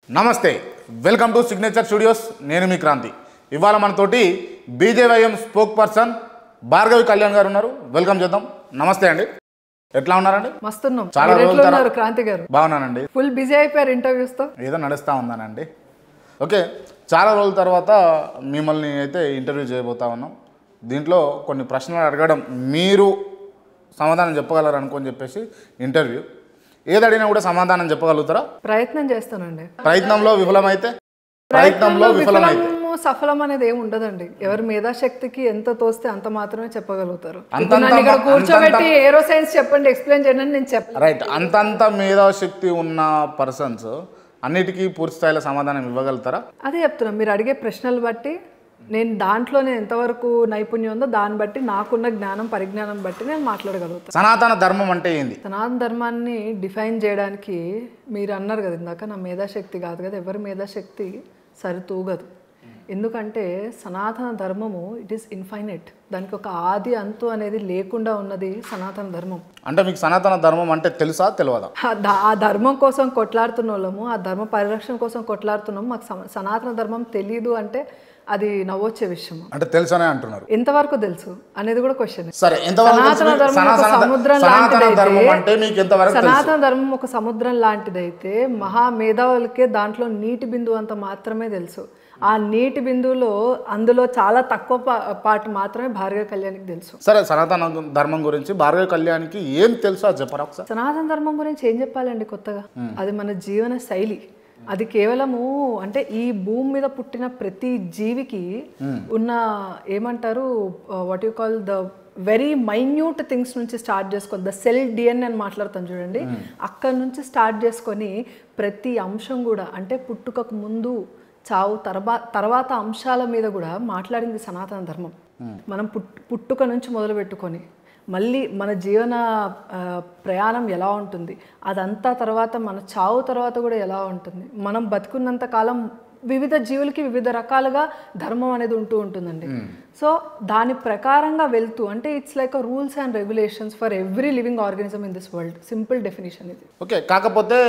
నమస్తే welcome to signature studios నేను మీ క్రాంతి ఇవాళ మనతోటి BJYM spokesperson Bhargavi Kalyan garu ఉన్నారు వెల్కమ్ చేద్దాం నమస్తే అండి ఎట్లా ఉన్నారండి మస్తున్నాం చాలా మీరు రోజుల ఎట్లా తర్వాత- ఉన్నారు క్రాంతి గారు బాగున్నానండి ఫుల్ బిజీ అయిపోయారు ఇంటర్వ్యూస్ తో ఏదో నడుస్తూ ఉందానండి ఓకే చాలా రోజుల తర్వాత మిమ్మల్ని అయితే ఇంటర్వ్యూ చేయబోతా ఉన్నాం దీంట్లో కొన్ని ప్రశ్నలు అడగడం మీరు సమాధానం చెప్పగలరు అనుకొని చెప్పేసి ఇంటర్వ్యూ ఏది అడిగినా కూడా సమాధానం చెప్పగలుగుతారా ప్రయత్నం చేస్తానండి ప్రయత్నంలో విఫలమైతే ప్రయత్నంలో విఫలమైతే విఫలము సఫలం అనేది ఏమి ఉండదండి ఎవరి మేధాశక్తికి ఎంత తోస్తే అంత మాత్రమే చెప్పగలుగుతారు అంతంత ఇప్పుడు నన్ను ఇక్కడ మా- కూర్చోబెట్టి ఏరో సైన్స్ చెప్పండి ఎక్స్ప్లెయిన్ చేయండి అని నేను చెప్పను రైట్ అంతంత మేధాశక్తి ఉన్న పర్సన్స్ అన్నిటికీ పూర్తి స్థాయిలో సమాధానం ఇవ్వగలుగుతారా అదే చెప్తున్నా మీరు అడిగే ప్రశ్నలు బట్టి నేను దాంట్లో నేను ఎంతవరకు నైపుణ్యం ఉందో దాన్ని బట్టి నాకున్న జ్ఞానం పరిజ్ఞానం బట్టి నేను మాట్లాడగలుగుతాను సనాతన ధర్మం అంటే ఏంది సనాతన ధర్మాన్ని డిఫైన్ చేయడానికి మీరు అన్నారు కదా ఇందాక నా మేధాశక్తి కాదు కదా ఎవరి మేధాశక్తి సరితూగదు ఎందుకంటే సనాతన ధర్మము ఇట్ ఈస్ ఇన్ఫైనైట్ దానికి ఒక ఆది అంతు అనేది లేకుండా ఉన్నది సనాతన ధర్మం అంటే మీకు సనాతన ధర్మం అంటే తెలుసా తెలియదా ఆ ద- ఆ ధర్మం కోసం కొట్లాడుతున్న వాళ్ళము ఆ ధర్మ పరిరక్షణ కోసం కొట్లాడుతున్నాం మాకు సమ- సనాతన ధర్మం తెలియదు అంటే అది నవ్వొచ్చే విషయం అంటే తెలుసనే అంటున్నారు ఎంతవరకు తెలుసు అనేది కూడా క్వశ్చన్ సరే ఎంతవరకు తెలుసు సనాతన మీకు? ధర్మం ఒక సనాతన సముద్రం సనాతన ధర్మం లాంటిదైతే అంటే మీకు ఎంతవరకు తెలుసు సనాతన ధర్మం ఒక సముద్రం లాంటిదైతే మహా మేధావులకే దాంట్లో నీటి బిందువు అంత మాత్రమే తెలుసు ఆ నీటి బిందువులో అందులో చాలా తక్కువ పా- పాటు మాత్రమే భార్గవ కళ్యాణికి తెలుసు సరే సనాతన ధర్మం గురించి భార్గవ కళ్యాణ్కి ఏం తెలుసో అది చెప్పరా ఒకసారి సనాతన ధర్మం గురించి ఏం చెప్పాలండి కొత్తగా అది మన జీవన శైలి అది కేవలము అంటే ఈ భూమి మీద పుట్టిన ప్రతి జీవికి ఉన్న ఏమంటారు what you call the very minute things నుంచి స్టార్ట్ చేసుకొని ద సెల్ డిఎన్ఏ అని మాట్లాడతాను చూడండి అక్కడ నుంచి స్టార్ట్ చేసుకొని ప్రతి అంశం కూడా అంటే పుట్టుకకు ముందు చావు తర్వా తర్వాత అంశాల మీద కూడా మాట్లాడింది సనాతన ధర్మం మనం పుట్ పుట్టుక నుంచి మొదలు పెట్టుకొని మళ్ళీ మన జీవన ఆ, ప్రయాణం ఎలా ఉంటుంది అదంతా తర్వాత మన చావు తర్వాత కూడా ఎలా ఉంటుంది మనం బతుకున్నంత కాలం వివిధ జీవులకి వివిధ రకాలుగా ధర్మం అనేది ఉంటూ ఉంటుందండి సో దాని ప్రకారంగా వెళ్తూ అంటే it's like uh rules and regulations for every living organism in this world simple definition ఇది ఓకే కాకపోతే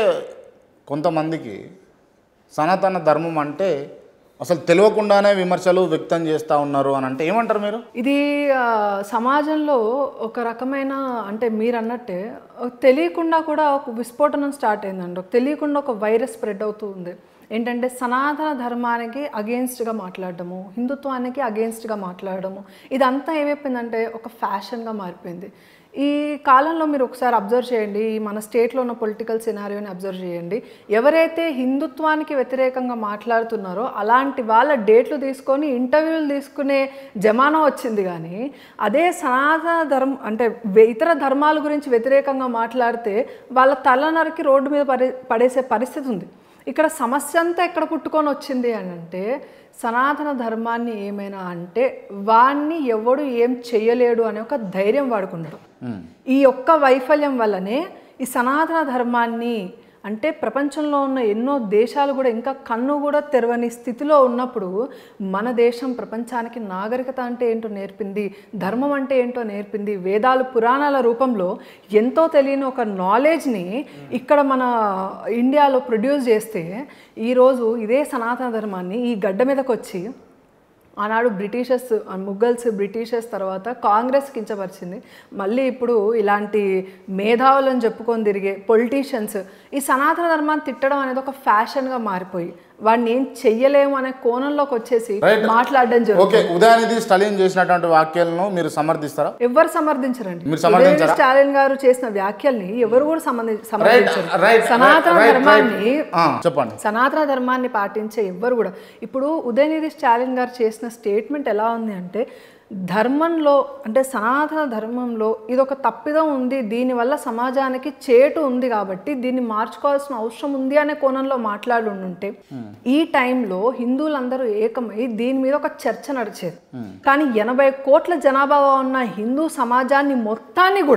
కొంతమందికి సనాతన ధర్మం అంటే అసలు తెలియకుండానే విమర్శలు వ్యక్తం చేస్తూ ఉన్నారు అని అంటే ఏమంటారు మీరు ఇది ఆ, సమాజంలో ఒక రకమైన అంటే మీరు అన్నట్టే ఒక తెలియకుండా కూడా ఒక విస్ఫోటనం స్టార్ట్ అయిందండి ఒక తెలియకుండా ఒక వైరస్ స్ప్రెడ్ అవుతూ ఉంది ఏంటంటే సనాతన ధర్మానికి అగేన్స్ట్గా మాట్లాడడము హిందుత్వానికి అగేన్స్ట్గా మాట్లాడడము ఇదంతా ఏమైపోయిందంటే ఒక ఫ్యాషన్గా మారిపోయింది ఈ కాలంలో మీరు ఒకసారి అబ్జర్వ్ చేయండి ఈ మన స్టేట్లో ఉన్న పొలిటికల్ సినారియోని అబ్జర్వ్ చేయండి ఎవరైతే హిందుత్వానికి వ్యతిరేకంగా మాట్లాడుతున్నారో అలాంటి వాళ్ళ డేట్లు తీసుకొని ఇంటర్వ్యూలు తీసుకునే జమానా వచ్చింది కానీ అదే సనాతన ధర్మం అంటే వే- ఇతర ధర్మాల గురించి వ్యతిరేకంగా మాట్లాడితే వాళ్ళ తల నరికి రోడ్డు మీద పడే పడేసే పరిస్థితి ఉంది ఇక్కడ సమస్య అంతా ఎక్కడ పుట్టుకొని వచ్చింది అని అంటే సనాతన ధర్మాన్ని ఏమైనా అంటే వాణ్ణి ఎవడు ఏం చెయ్యలేడు అనే ఒక ధైర్యం వాడుకున్నాడు ఈ ఒక్క వైఫల్యం వల్లనే ఈ సనాతన ధర్మాన్ని అంటే ప్రపంచంలో ఉన్న ఎన్నో దేశాలు కూడా ఇంకా కన్ను కూడా తెరవని స్థితిలో ఉన్నప్పుడు మన దేశం ప్రపంచానికి నాగరికత అంటే ఏంటో నేర్పింది ధర్మం అంటే ఏంటో నేర్పింది వేదాలు పురాణాల రూపంలో ఎంతో తెలియని ఒక నాలెడ్జ్ని ఇక్కడ మన ఇండియాలో ప్రొడ్యూస్ చేస్తే ఈరోజు ఇదే సనాతన ధర్మాన్ని ఈ గడ్డ మీదకి వచ్చి ఆనాడు బ్రిటిషర్స్ ముగ్గల్స్ బ్రిటిషర్స్ తర్వాత కాంగ్రెస్ కించపరిచింది మళ్ళీ ఇప్పుడు ఇలాంటి మేధావులను చెప్పుకొని తిరిగే పొలిటీషియన్స్ ఈ సనాతన ధర్మాన్ని తిట్టడం అనేది ఒక ఫ్యాషన్గా మారిపోయి వాడిని ఏం చెయ్యలేము అనే కోణంలోకి వచ్చేసి Right. మాట్లాడడం జరుగుతుంది ఓకే ఉదయానిధి స్టాలిన్ చేసినటువంటి వాక్యాలను మీరు సమర్థిస్తారా ఎవరు సమర్థించరండి మీరు సమర్థించరా? ఉదయనిధి స్టాలిన్ గారు చేసిన వ్యాఖ్యల్ని ఎవరు కూడా సంబంధి- సమర్థించరు రైట్ సనాతన ధర్మాన్ని చెప్పండి సనాతన ధర్మాన్ని పాటించే ఎవ్వరు కూడా ఇప్పుడు ఉదయనిధి స్టాలిన్ గారు చేసిన స్టేట్మెంట్ ఎలా ఉంది అంటే ధర్మంలో అంటే సనాతన ధర్మంలో ఇది ఒక తప్పిదం ఉంది దీనివల్ల సమాజానికి చేటు ఉంది కాబట్టి దీన్ని మార్చుకోవాల్సిన అవసరం ఉంది అనే కోణంలో మాట్లాడి ఉంటే ఈ టైంలో హిందువులందరూ ఏకమై దీని మీద ఒక చర్చ నడిచేది కానీ ఎనభై కోట్ల జనాభా ఉన్న హిందూ సమాజాన్ని మొత్తాన్ని కూడా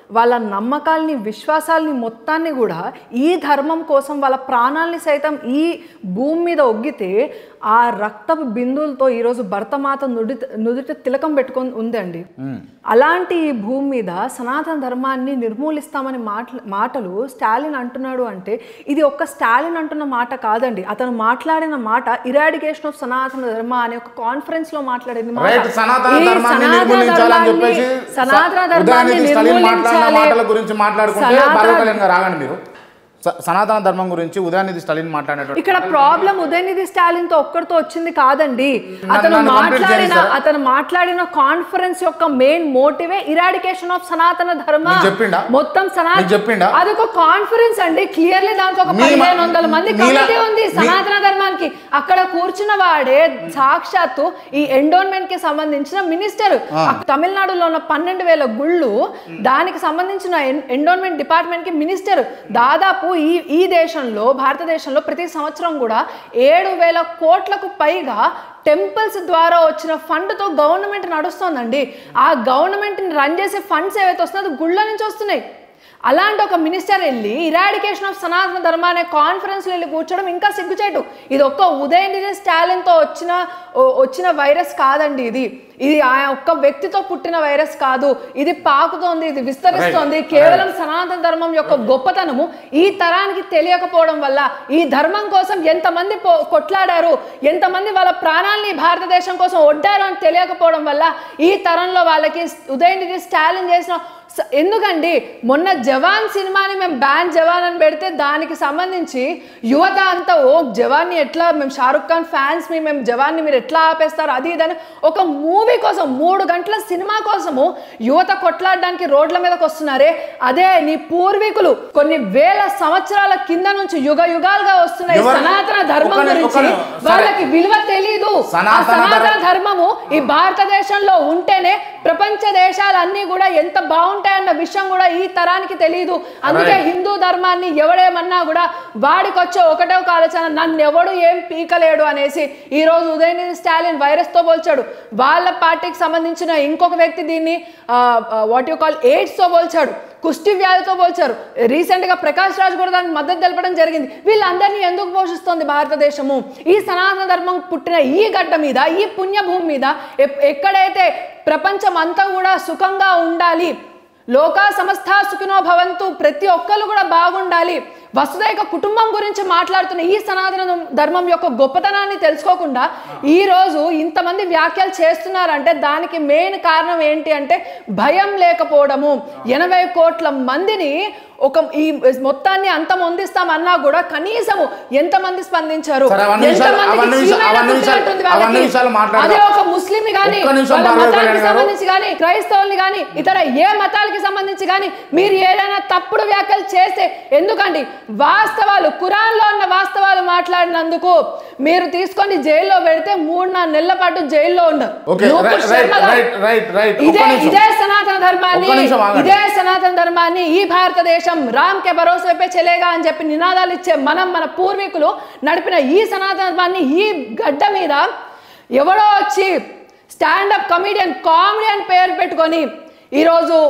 వాళ్ళ నమ్మకాల్ని విశ్వాసాల్ని మొత్తాన్ని కూడా ఈ ధర్మం కోసం వాళ్ళ ప్రాణాల్ని సైతం ఈ భూమి మీద ఒగ్గితే ఆ రక్తపు బిందువులతో ఈరోజు భర్తమాత నుడి నుదుట తిలకం పెట్టుకొని ఉందండి అలాంటి ఈ భూమి మీద సనాతన ధర్మాన్ని నిర్మూలిస్తామని మాటలు మాటలు స్టాలిన్ అంటున్నాడు అంటే ఇది ఒక్క స్టాలిన్ అంటున్న మాట కాదండి అతను మాట్లాడిన మాట ఇరాడికేషన్ ఆఫ్ సనాతన ధర్మ అనే ఒక కాన్ఫరెన్స్ లో మాట్లాడింది మాట. రైట్ సనాతన ఈ ధర్మాన్ని సనాతన నిర్మూలించాలని ధర్మాన్ని- చెప్పేసి సనాతన ధర్మాన్ని ఉదయాన్నిధి స్టాలిన్ మాట్లాడిన నిర్మూలించాలి మాటల గురించి మాట్లాడుకుంటే సనాతన- భార్గవ కళ్యాణ్ గారు ఆగండి మీరు స- సనాతన ధర్మం గురించి ఉదయాన్నిధి స్టాలిన్ మాట్లాడినటువంటి ఇక్కడ ప్రాబ్లం ఉదయనిధి స్టాలిన్ తో ఒక్కడితో వచ్చింది కాదండి అతను నన్ను complete మాట్లాడిన చేయండి, అతను మాట్లాడిన కాన్ఫరెన్స్ యొక్క మెయిన్ మోటివే ఇరాడికేషన్ ఆఫ్ సనాతన ధర్మ మీకు చెప్పిండా? మొత్తం సనాతన మీకు చెప్పిండా? అదొక కాన్ఫరెన్స్ అండి క్లియర్లీ దాంట్లో ఒక మీ మ- పదిహేను వందల మంది మీలా- కమిటీ ఉంది మీ- సనాతన ధర్మానికి అక్కడ కూర్చున్న వాడే సాక్షాత్తు ఈ ఎండోన్మెంట్ కి సంబంధించిన మినిస్టర్ తమిళనాడులో ఉన్న పన్నెండు వేల గుళ్ళు దానికి సంబంధించిన ఎండోన్మెంట్ డిపార్ట్మెంట్ కి మినిస్టర్ దాదాపు ఈ ఈ దేశంలో భారతదేశంలో ప్రతి సంవత్సరం కూడా ఏడు వేల కోట్లకు పైగా టెంపుల్స్ ద్వారా వచ్చిన ఫండ్తో గవర్నమెంట్ నడుస్తోందండి ఆ గవర్నమెంట్ని రన్ చేసే ఫండ్స్ ఏవైతే వస్తున్నాయో అది గుళ్ళ నుంచి వస్తున్నాయి అలాంటి ఒక మినిస్టర్ వెళ్ళి ఇరాడికేషన్ ఆఫ్ సనాతన ధర్మ అనే కాన్ఫరెన్స్లో వెళ్ళి కూర్చోవడం ఇంకా సిగ్గుచేటు ఇది ఒక్క ఉదయనిధి స్టాలిన్తో వచ్చిన ఓ- వచ్చిన వైరస్ కాదండి ఇది ఇది ఆ ఒక్క వ్యక్తితో పుట్టిన వైరస్ కాదు ఇది పాకుతోంది ఇది విస్తరిస్తోంది కేవలం సనాతన ధర్మం యొక్క గొప్పతనము ఈ తరానికి తెలియకపోవడం వల్ల ఈ ధర్మం కోసం ఎంతమంది పో- కొట్లాడారు ఎంతమంది వాళ్ళ ప్రాణాల్ని భారతదేశం కోసం ఒడ్డారు అని తెలియకపోవడం వల్ల ఈ తరంలో వాళ్ళకి ఉదయనిధి స్టాలిన్ చేసిన స- ఎందుకండి మొన్న జవాన్ సినిమాని మేము బ్యాన్ జవాన్ అని పెడితే దానికి సంబంధించి యువత అంతా ఓ జవాన్ని ఎట్లా మేము షారుఖ్ ఖాన్ ఫ్యాన్స్ మీ మేము జవాన్ని మీరు ఎట్లా ఆపేస్తారు అది ఇదని ఒక మూవీ కోసం మూడు గంటల సినిమా కోసము యువత కొట్లాడడానికి రోడ్ల మీదకి వస్తున్నారే అదే నీ పూర్వీకులు కొన్ని వేల సంవత్సరాల కింద నుంచి యుగ యుగాలుగా వస్తున్న ఈ ఎవరు- సనాతన ధర్మం ఒక్క ని- గురించి ఒక్క ని- సరే. వాళ్ళకి విలువ తెలీదు ఆ సనాతన సనాతన ధర్మ- ధర్మము ఈ భారతదేశంలో ఉంటేనే ప్రపంచ దేశాలన్నీ కూడా ఎంత బాగుంటాయన్న విషయం కూడా ఈ తరానికి తెలియదు అందుకే Right. హిందూ ధర్మాన్ని ఎవడేమన్నా కూడా వాడికి వచ్చే ఒకటే ఒక ఆలోచన నన్ను ఎవడు ఏం పీకలేడు అనేసి ఈ రోజు ఉదయనిధి స్టాలిన్ వైరస్ తో పోల్చాడు వాళ్ళ పార్టీకి సంబంధించిన ఇంకొక వ్యక్తి దీన్ని వాట్ యు కాల్ ఎయిడ్స్ తో పోల్చాడు కుష్టి వ్యాధితో పోల్చారు రీసెంట్ గా ప్రకాష్ రాజ్ కూడా దానికి మద్దతు తెలపడం జరిగింది వీళ్ళందరినీ ఎందుకు పోషిస్తోంది భారతదేశము ఈ సనాతన ధర్మం పుట్టిన ఈ గడ్డ మీద ఈ పుణ్యభూమి మీద ఎప్- ఎక్కడైతే ప్రపంచం అంతా కూడా సుఖంగా ఉండాలి లోకా సమస్త సుఖినో భవంతు ప్రతి ఒక్కరు కూడా బాగుండాలి వసుదైక కుటుంబం గురించి మాట్లాడుతున్న ఈ సనాతన ధర్మం యొక్క గొప్పతనాన్ని తెలుసుకోకుండా ఈ రోజు ఇంతమంది వ్యాఖ్యలు చేస్తున్నారంటే దానికి మెయిన్ కారణం ఏంటి అంటే భయం లేకపోవడము ఎనభై కోట్ల మందిని ఒక ఈ మొత్తాన్ని అంతమొందిస్తామన్నా కూడా కనీసము ఎంతమంది స్పందించారు సరే, అవన్నీ విషయాలు- ఎంతమందికి అవన్నీ విషయాలు- చీమైనా అవన్నీ విషయాలు- కుట్టినట్టుంది అవన్నీ వాళ్ళకి. విషయాలు మాట్లాడదాం. అదే ఒక ముస్లిం గాని ఒక్క నిమిషం వాళ్ళ భార్గవ మతానికి కళ్యాణ్ గారు. సంబంధించి కానీ క్రైస్తవుల్ని కానీ ఇతర ఏ మతాలకి సంబంధించి కానీ మీరు ఏదైనా తప్పుడు వ్యాఖ్యలు చేస్తే ఎందుకండి వాస్తవాలు ఖురాన్లో ఉన్న వాస్తవాలు మాట్లాడినందుకు మీరు తీసుకొని జైల్లో పెడితే మూడు నాలుగు నెలల పాటు జైల్లో ఉండరు ఓకే నూపుర్ రైట్ శర్మ గారు. రైట్ రైట్ రైట్ ఇదే ఒక్క నిమిషం ఇదే సనాతన ధర్మాన్ని ఒక్క నిమిషం ఆగండి. ఇదే సనాతన ధర్మాన్ని ఈ భారతదేశం రామ్ కే భరోసా వైపే చెలేగా అని చెప్పి నినాదాలు ఇచ్చే మనం మన పూర్వీకులు నడిపిన ఈ సనాతన ధర్మాన్ని ఈ గడ్డ మీద ఎవడో వచ్చి స్టాండప్ కమీడియన్ కామెడీ అని పేరు పెట్టుకొని ఈరోజు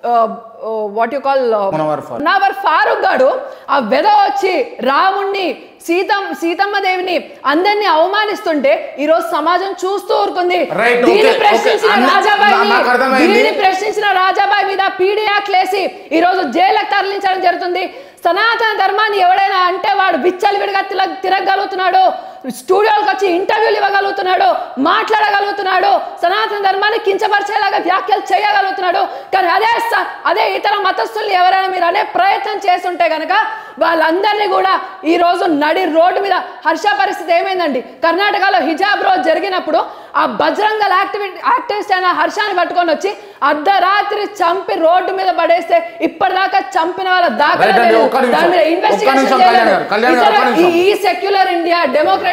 what you call Munawar Faruqui. Munawar Faruqui గాడు ఆ వెద వచ్చి రాముణ్ణి సీతం సీతమ్మ దేవిని అందరినీ అవమానిస్తుంటే ఈ రోజు సమాజం చూస్తూ ఊరుకుంది Right, దీన్ని okay, ప్రశ్నించిన okay. అన్ని- రాజాబాయి నా- నాకు అర్థమైంది. దీన్ని ప్రశ్నించిన రాజాబాయి మీద పీడీ యాక్ట్ లేసి ఈ రోజు జైలుకు తరలించడం జరుగుతుంది సనాతన ధర్మాన్ని ఎవడైనా అంటే వాడు విచ్చలవిడిగా తిర తిరగలుగుతున్నాడు స్టూడియోలకు వచ్చి ఇంటర్వ్యూలు ఇవ్వగలుగుతున్నాడు మాట్లాడగలుగుతున్నాడు సనాతన ధర్మాన్ని కించపరిచేలాగా వ్యాఖ్యలు చేయగలుగుతున్నాడు కానీ అదే స- అదే ఇతర మతస్థుల్ని ఎవరైనా మీరు అనే ప్రయత్నం చేస్తుంటే గనక వాళ్ళందరినీ కూడా ఈ రోజు నడి రోడ్డు మీద హర్ష పరిస్థితి ఏమైందండి కర్ణాటకలో హిజాబ్ రోజు జరిగినప్పుడు ఆ బజరంగల్ యాక్టివిటీ యాక్టివిస్ట్ అయిన హర్షాన్ని పట్టుకొని వచ్చి అర్ధరాత్రి చంపి రోడ్డు మీద పడేస్తే ఇప్పటిదాకా చంపిన వాళ్ళ దాఖలా Right అండి, లేదు. ఒక్క నిమిషం. దాని మీద ఒక్క investigation నిమిషం, చేయలేదు. కళ్యాణ్ గారు, కళ్యాణ్ గారు, ఇతర ఒక్క నిమిషం. ఈ- ఈ secular India democratic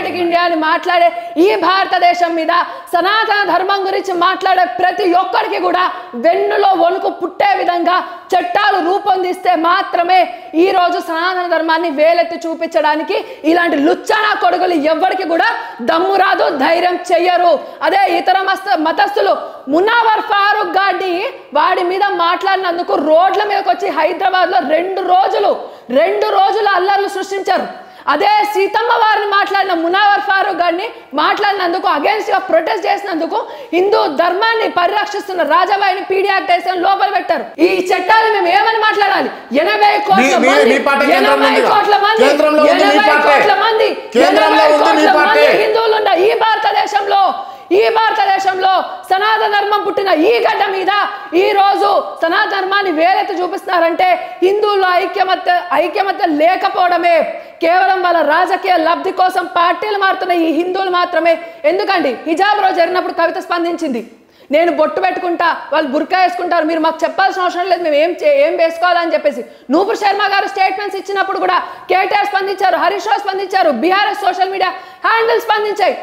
democratic India అని మాట్లాడే ఈ భారతదేశం మీద సనాతన ధర్మం గురించి మాట్లాడే ప్రతి ఒక్కరికి కూడా వెన్నులో వణుకు పుట్టే విధంగా చట్టాలు రూపొందిస్తే మాత్రమే ఈ రోజు సనాతన ధర్మాన్ని వేలెత్తి చూపించడానికి ఇలాంటి లుచ్చనా కొడుకులు ఎవ్వరికి కూడా దమ్ము రాదు ధైర్యం చెయ్యరు అదే ఇతర మస్త మతస్థులు మునావర్ ఫారూక్ గాడిని వాడి మీద మాట్లాడినందుకు రోడ్ల మీదకి వచ్చి హైదరాబాద్ లో రెండు రోజులు రెండు రోజులు అల్లర్లు సృష్టించారు అదే సీతమ్మ వారిని మాట్లాడిన మునావర్ ఫారూక్ గారిని మాట్లాడినందుకు అగేన్స్ట్ గా ప్రొటెస్ట్ చేసినందుకు హిందూ ధర్మాన్ని పరిరక్షిస్తున్న రాజాబాయిని పీడీ యాక్ట్ వేసిన లోపల పెట్టారు ఈ చట్టాలు మేము ఏమని మాట్లాడాలి ఎనభై కోట్ల మీ- మంది మీ పార్టీ కేంద్రంలో ఎనభై ఉందిగా? కోట్ల మంది కేంద్రంలో ఉంది మీ ఎనభై పార్టీ. కోట్ల మంది కేంద్రంలో ఎనభై ఉంది మీ కోట్ల పార్టీ. మంది హిందువులు ఉన్న ఈ భారతదేశంలో ఈ భారతదేశంలో సనాతన ధర్మం పుట్టిన ఈ గడ్డ మీద ఈ రోజు సనాతన ధర్మాన్ని వేలెత్తి చూపిస్తున్నారంటే హిందువుల్లో ఐక్యమత్య ఐక్యమత్య లేకపోవడమే కేవలం వాళ్ళ రాజకీయ లబ్ధి కోసం పార్టీలు మారుతున్న ఈ హిందువులు మాత్రమే ఎందుకండి హిజాబ్ రోజు జరిగినప్పుడు కవిత స్పందించింది నేను బొట్టు పెట్టుకుంటా వాళ్ళు బుర్కా వేసుకుంటారు మీరు మాకు చెప్పాల్సిన అవసరం లేదు మేము ఏం చే- ఏం వేసుకోవాలని చెప్పేసి నూపుర్ శర్మ గారు స్టేట్మెంట్స్ ఇచ్చినప్పుడు కూడా కేటీఆర్ స్పందించారు హరీష్ రావు స్పందించారు బీఆర్ఎస్ సోషల్ మీడియా హ్యాండిల్ స్పందించాయి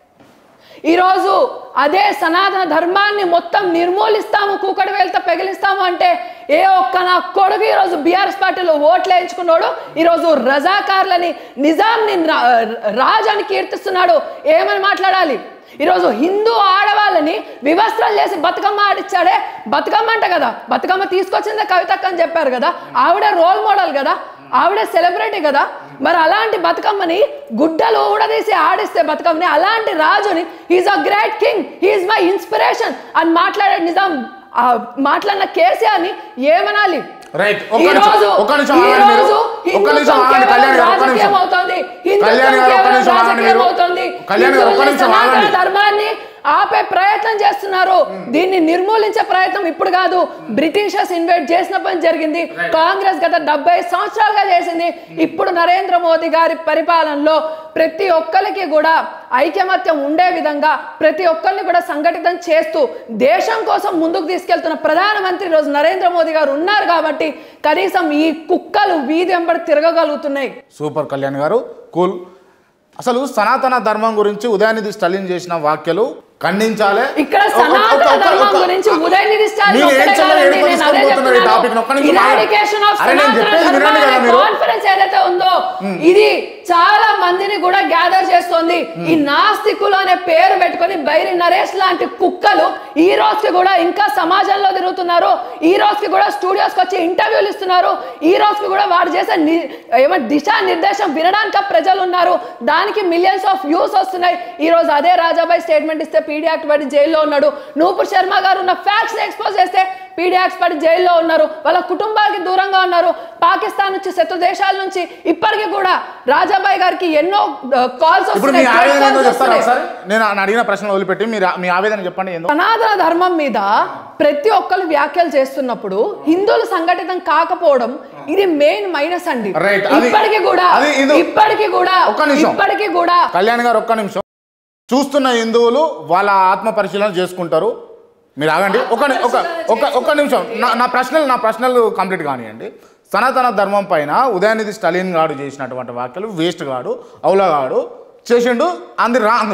ఈరోజు అదే సనాతన ధర్మాన్ని మొత్తం నిర్మూలిస్తాము కూకటి వేలతో పెగిలిస్తాము అంటే ఏ ఒక్క నా కొడుకు ఈరోజు బీఆర్ఎస్ పార్టీలో ఓట్లు వేయించుకున్నాడు ఈరోజు రజాకార్లని నిజాంని రా- రాజాని కీర్తిస్తున్నాడు ఏమని మాట్లాడాలి ఈరోజు హిందూ ఆడవాళ్ళని వివస్త్రాలు చేసి బతుకమ్మ ఆడిచ్చాడే బతుకమ్మ అంట కదా బతుకమ్మ తీసుకొచ్చిందే కవితక్క అని చెప్పారు కదా ఆవిడ రోల్ మోడల్ కదా ఆవిడ సెలబ్రిటీ కదా మరి అలాంటి బతుకమ్మని గుడ్డలు ఊడదీసి ఆడిస్తే బతుకమ్మని అలాంటి రాజుని is a great king he is my inspiration అని మాట్లాడే నిజాం ఆ మాట్లాడిన కేసీఆర్ని ఏమనాలి రైట్ ఒక్క ఈ నిమిషం రోజు- ఒక్క నిమిషం ఈ ఆగండి మీరు రోజు ఒక్క నిమిషం హిందుత్వం ఆగండి కేవలం కళ్యాణ్ గారు ఒక్క రాజకీయం నిమిషం అవుతోంది. కళ్యాణ్ గారు ఒక్క హిందుత్వం నిమిషం కేవలం ఆగండి రాజకీయం మీరు అవుతోంది. కళ్యాణ్ గారు ఒక్క హిందువుల్ని నిమిషం సనాతన ఆగండి ధర్మాన్ని ఆపే ప్రయత్నం చేస్తున్నారు దీన్ని నిర్మూలించే ప్రయత్నం ఇప్పుడు కాదు బ్రిటిషర్స్ ఇన్వైట్ చేసినప్పుడు జరిగింది కాంగ్రెస్ గత డెబ్బై సంవత్సరాలుగా చేసింది ఇప్పుడు నరేంద్ర మోదీ గారి పరిపాలనలో ప్రతి ఒక్కరికి కూడా ఐకమత్యం ఉండే విధంగా ప్రతి ఒక్కరిని కూడా సంఘటితం చేస్తూ దేశం కోసం ముందుకు తీసుకెళ్తున్న ప్రధానమంత్రి రోజు నరేంద్ర మోదీ గారు ఉన్నారు కాబట్టి కనీసం ఈ కుక్కలు వీధి వెంబడి తిరగగలుగుతున్నాయి సూపర్ కళ్యాణ్ గారు కూల్ అసలు సనాతన ధర్మం గురించి ఉదయనిధి స్టలిన్ చేసిన వ్యాఖ్యలు ఖండించాలి ఇక్కడ ఒక- ఒక- సనాతన ఒక- ధర్మం ఒక- గురించి ఉదయనిధి స్టాలిన్ మీరు ఏం ఒక్కటే చెప్పాలి? కాదండి, ఏడుకొని నేను అదే తీసుకొని పోతున్నారు ఈ టాపిక్ చెప్తున్నాను. ఒక్క నిమిషం ఆగండి. Eradication of అరే నేను సనాతన చెప్పేది వినండి ధర్మం కదా అనే మీరు కాన్ఫరెన్స్ ఏదైతే ఉందో ఇది చాలా మందిని కూడా గ్యాదర్ చేస్తోంది ఈ నాస్తికులు అనే పేరు పెట్టుకొని బైరి నరేష్ లాంటి కుక్కలు ఈ రోజుకి కూడా ఇంకా సమాజంలో తిరుగుతున్నారు ఈ రోజుకి కూడా స్టూడియోస్ వచ్చి ఇంటర్వ్యూలు ఇస్తున్నారు ఈ రోజుకి కూడా వాడు చేసే ని- ఏమంటే దిశా నిర్దేశం వినడానికి ప్రజలు ఉన్నారు దానికి మిలియన్స్ ఆఫ్ వ్యూస్ వస్తున్నాయి ఈ రోజు అదే రాజాబాయ్ స్టేట్మెంట్ ఇస్తే పీడీ యాక్ట్ పడి జైల్లో ఉన్నాడు నూపూర్ శర్మ గారు ఉన్న ఫ్యాక్ట్స్ ఎక్స్పోజ్ చేస్తే పీడీ యాక్ట్స్ పడి జైల్లో ఉన్నారు వాళ్ళ కుటుంబాలకి దూరంగా ఉన్నారు పాకిస్తాన్ నుంచి శత్రు దేశాల నుంచి ఇప్పటికీ కూడా రాజాబాయ్ గారికి ఎన్నో కాల్స్ ఇప్పుడు మీ వస్తున్నాయి ఆవేదన ఏందో calls చెప్తారా వస్తున్నాయి. ఒకసారి నేను ఆయన అడిగిన ప్రశ్న వదిలిపెట్టి మీరు మీ ఆవేదన చెప్పండి ఏందో సనాతన ధర్మం మీద ప్రతి ఒక్కరు వ్యాఖ్యలు చేస్తున్నప్పుడు హిందువులు సంఘటితం కాకపోవడం ఇది మెయిన్ మైనస్ అండి Right, అది- ఇప్పటికీ కూడా అది ఇది- ఇప్పటికీ కూడా ఒక్క నిమిషం. ఇప్పటికీ కూడా కళ్యాణ్ గారు ఒక్క నిమిషం చూస్తున్న హిందువులు వాళ్ళ ఆత్మ పరిశీలన చేసుకుంటారు మీరు ఆగండి ఒక ని- ఒక ఒక ఒక్క నిమిషం నా నా ప్రశ్నలు నా ప్రశ్నలు కంప్లీట్ కానివ్వండి సనాతన ధర్మం పైన ఉదయనిధి స్టాలిన్ గాడు చేసినటువంటి వ్యాఖ్యలు వేస్ట్ గాడు అవులగాడు చేసిండు అంది రాంగ్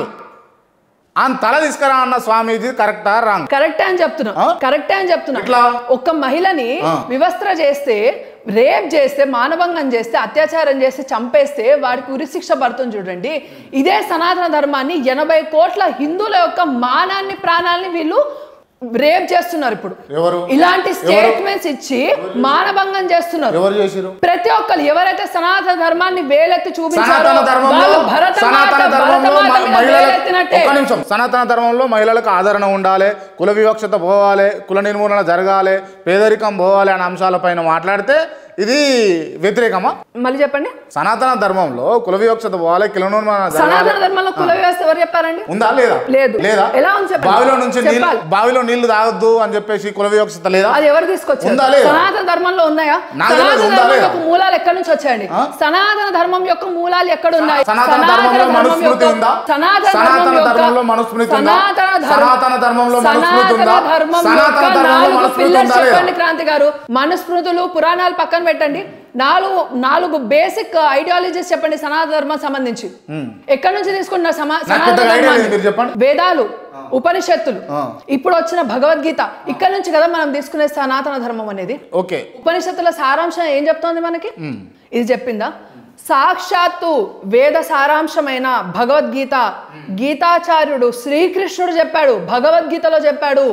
ఆయన తల తీసుకురా అన్న స్వామీజీ కరెక్టా రాంగ్ కరెక్టే అని చెప్తున్నా ఆ? కరెక్టే అని చెప్తున్నా ఎట్లా? ఒక మహిళని ఆ. వివస్త్ర చేస్తే రేప్ చేస్తే మానభంగం చేస్తే అత్యాచారం చేస్తే చంపేస్తే వాడికి ఉరిశిక్ష పడుతుంది చూడండి ఇదే సనాతన ధర్మాన్ని ఎనభై కోట్ల హిందువుల యొక్క మానాన్ని ప్రాణాలని వీళ్ళు రేప్ చేస్తున్నారు ఇప్పుడు ఎవరు? ఇలాంటి ఎవరు? స్టేట్మెంట్స్ ఇచ్చి మానభంగం చేస్తున్నారు ఎవరు చేసిరు ప్రతి ఒక్కరు ఎవరైతే సనాతన ధర్మాన్ని వేలెత్తి చూపించారో సనాతన ధర్మంలో వాళ్ళు భరతమాత సనాతన ధర్మంలో భరతమాత మ- మీద మహిళలకు వేలెత్తినట్టే ఒక్క నిమిషం సనాతన ధర్మంలో మహిళలకు ఆదరణ ఉండాలి కుల వివక్షత పోవాలి కుల నిర్మూలన జరగాలి పేదరికం పోవాలి అనే అంశాలపైన మాట్లాడితే ఇది వ్యతిరేకమా మళ్ళీ చెప్పండి సనాతన ధర్మంలో కుల వివక్షత పోవాలి కుల నిర్మూలన జరగాలి సనాతన ధర్మంలో కుల వ్యవస్థ ఎవరు చెప్పారండి ఉందా లేదా లేదు. లేదా ఎలా ఉంది చెప్పండి. బావిలో నుంచి నీళ్ళు చెప్పాలి. బావిలో నీళ్లు తాగొద్దు అని చెప్పేసి కుల వివక్షత లేదా అది ఎవరు తీసుకొచ్చారు ఉందా లేదా? సనాతన ధర్మంలో ఉన్నాయా నాకు తెలియదు, సనాతన ఉందా ధర్మం లేదా? యొక్క మూలాలు ఎక్కడి నుంచి వచ్చాయండి ఆ? సనాతన ధర్మం యొక్క మూలాలు ఎక్కడ ఉన్నాయి సనాతన ధర్మంలో ధర్మం మనుస్మృతి యొక్క- ఉందా సనాతన సనాతన ధర్మం యొక్క- ధర్మంలో మనుస్మృతి ఉందా సనాతన ధర్మం- సనాతన ధర్మంలో మనుస్మృతి ఉందా సనాతన ధర్మం సనాతన యొక్క ధర్మంలో నాలుగు మనుస్మృతి pillars ఉందా లేదా చెప్పండి క్రాంతి గారు మనుస్మృతులు పురాణాలు పక్కన పెట్టండి నాలుగు నాలుగు బేసిక్ ఐడియాలజీస్ చెప్పండి సనాతన ధర్మం సంబంధించి ఎక్కడి నుంచి తీసుకుంటున్నారు సమా సనాతన పెద్దగా idea లేదు, ధర్మాన్ని? మీరు చెప్పండి. వేదాలు ఉపనిషత్తులు ఆ. ఇప్పుడు వచ్చిన భగవద్గీత ఇక్కడ నుంచి కదా మనం తీసుకునే సనాతన ధర్మం అనేది ఓకే ఉపనిషత్తుల సారాంశం ఏం చెప్తోంది మనకి ఇది చెప్పిందా సాక్షాత్తు వేద సారాంశమైన భగవద్గీత గీతాచార్యుడు శ్రీకృష్ణుడు చెప్పాడు భగవద్గీతలో చెప్పాడు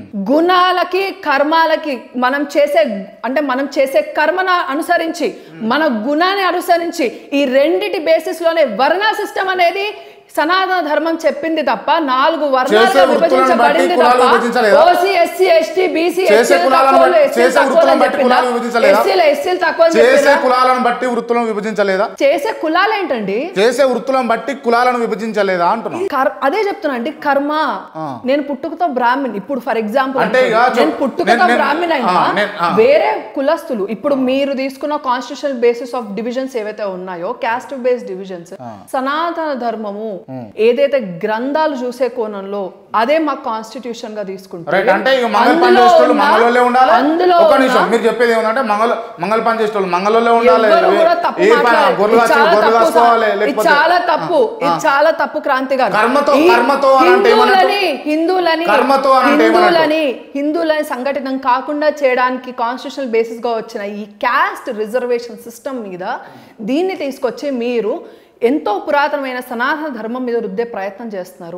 గుణాలకి కర్మాలకి మనం చేసే అంటే మనం చేసే కర్మను అనుసరించి మన గుణాన్ని అనుసరించి ఈ రెండిటి బేసిస్ లోనే వర్ణ సిస్టమ్ అనేది సనాతన ధర్మం చెప్పింది తప్ప నాలుగు వర్ణాలుగా చేసే వృత్తులను బట్టి విభజించబడింది కులాలు తప్ప విభజించలేదా? ఓసీ ఎస్సీ ఎస్టీ బీసీ చేసే కులాలను బట్టి- చేసే వృత్తులను బట్టి కులాలు విభజించలేదా? ఎస్సీలు ఎస్సీలు తక్కువ అని చేసే చెప్పిర్రా? కులాలను బట్టి వృత్తులను విభజించలేదా చేసే కులాలు ఏంటండి చేసే వృత్తులను బట్టి కులాలను విభజించలేదా అంటున్నా కర్- అదే చెప్తున్నా అండి కర్మ నేను పుట్టుకతో బ్రాహ్మణ్ ఇప్పుడు ఫర్ ఎగ్జాంపుల్ అంటే ఇక నేను చెప్- పుట్టుకతో నేను- నేను- బ్రాహ్మణ్ అయినా ఆ, నేను- ఆ. వేరే కులస్తులు ఇప్పుడు మీరు తీసుకున్న కాన్స్టిట్యూషనల్ బేసిస్ ఆఫ్ డివిజన్స్ ఏవైతే ఉన్నాయో క్యాస్ట్ బేస్డ్ డివిజన్స్ సనాతన ధర్మము ఏదైతే గ్రంథాలు చూసే కోణంలో అదే మా కాన్స్టిట్యూషన్ గా తీసుకుంటాం రైట్ అంటే ఇక మంగళ పని చేసేటోళ్ళు మంగళోళ్ళే ఉండాలి అందులో ఒక్క ఉన్న- నిమిషం మీరు చెప్పేది ఏమంటే మంగళ మంగళ పని చేసేటోళ్ళు మంగళోళ్ళే ఉండాలి ఎవ్వరు కూడా తప్పు ఏ పని మాట్లాడరు. గొర్రెలు ఇది కాసి చాలా గొర్రెలు తప్పు కాసుకోవాలి సార్. ఇది లేకపోతే చాలా తప్పు ఇది చాలా తప్పు క్రాంతి గారు కర్మతో- ఈ కర్మతో అని అంటే హిందువులని హిందువులని కర్మతో అని అంటే ఏమన్నట్టు? హిందువులని హిందువులని సంఘటితం కాకుండా చేయడానికి కాన్స్టిట్యూషనల్ బేసిస్ గా వచ్చిన ఈ క్యాస్ట్ రిజర్వేషన్ సిస్టమ్ మీద దీన్ని తీసుకొచ్చి మీరు ఎంతో పురాతనమైన సనాతన ధర్మం మీద రుద్దే ప్రయత్నం చేస్తున్నారు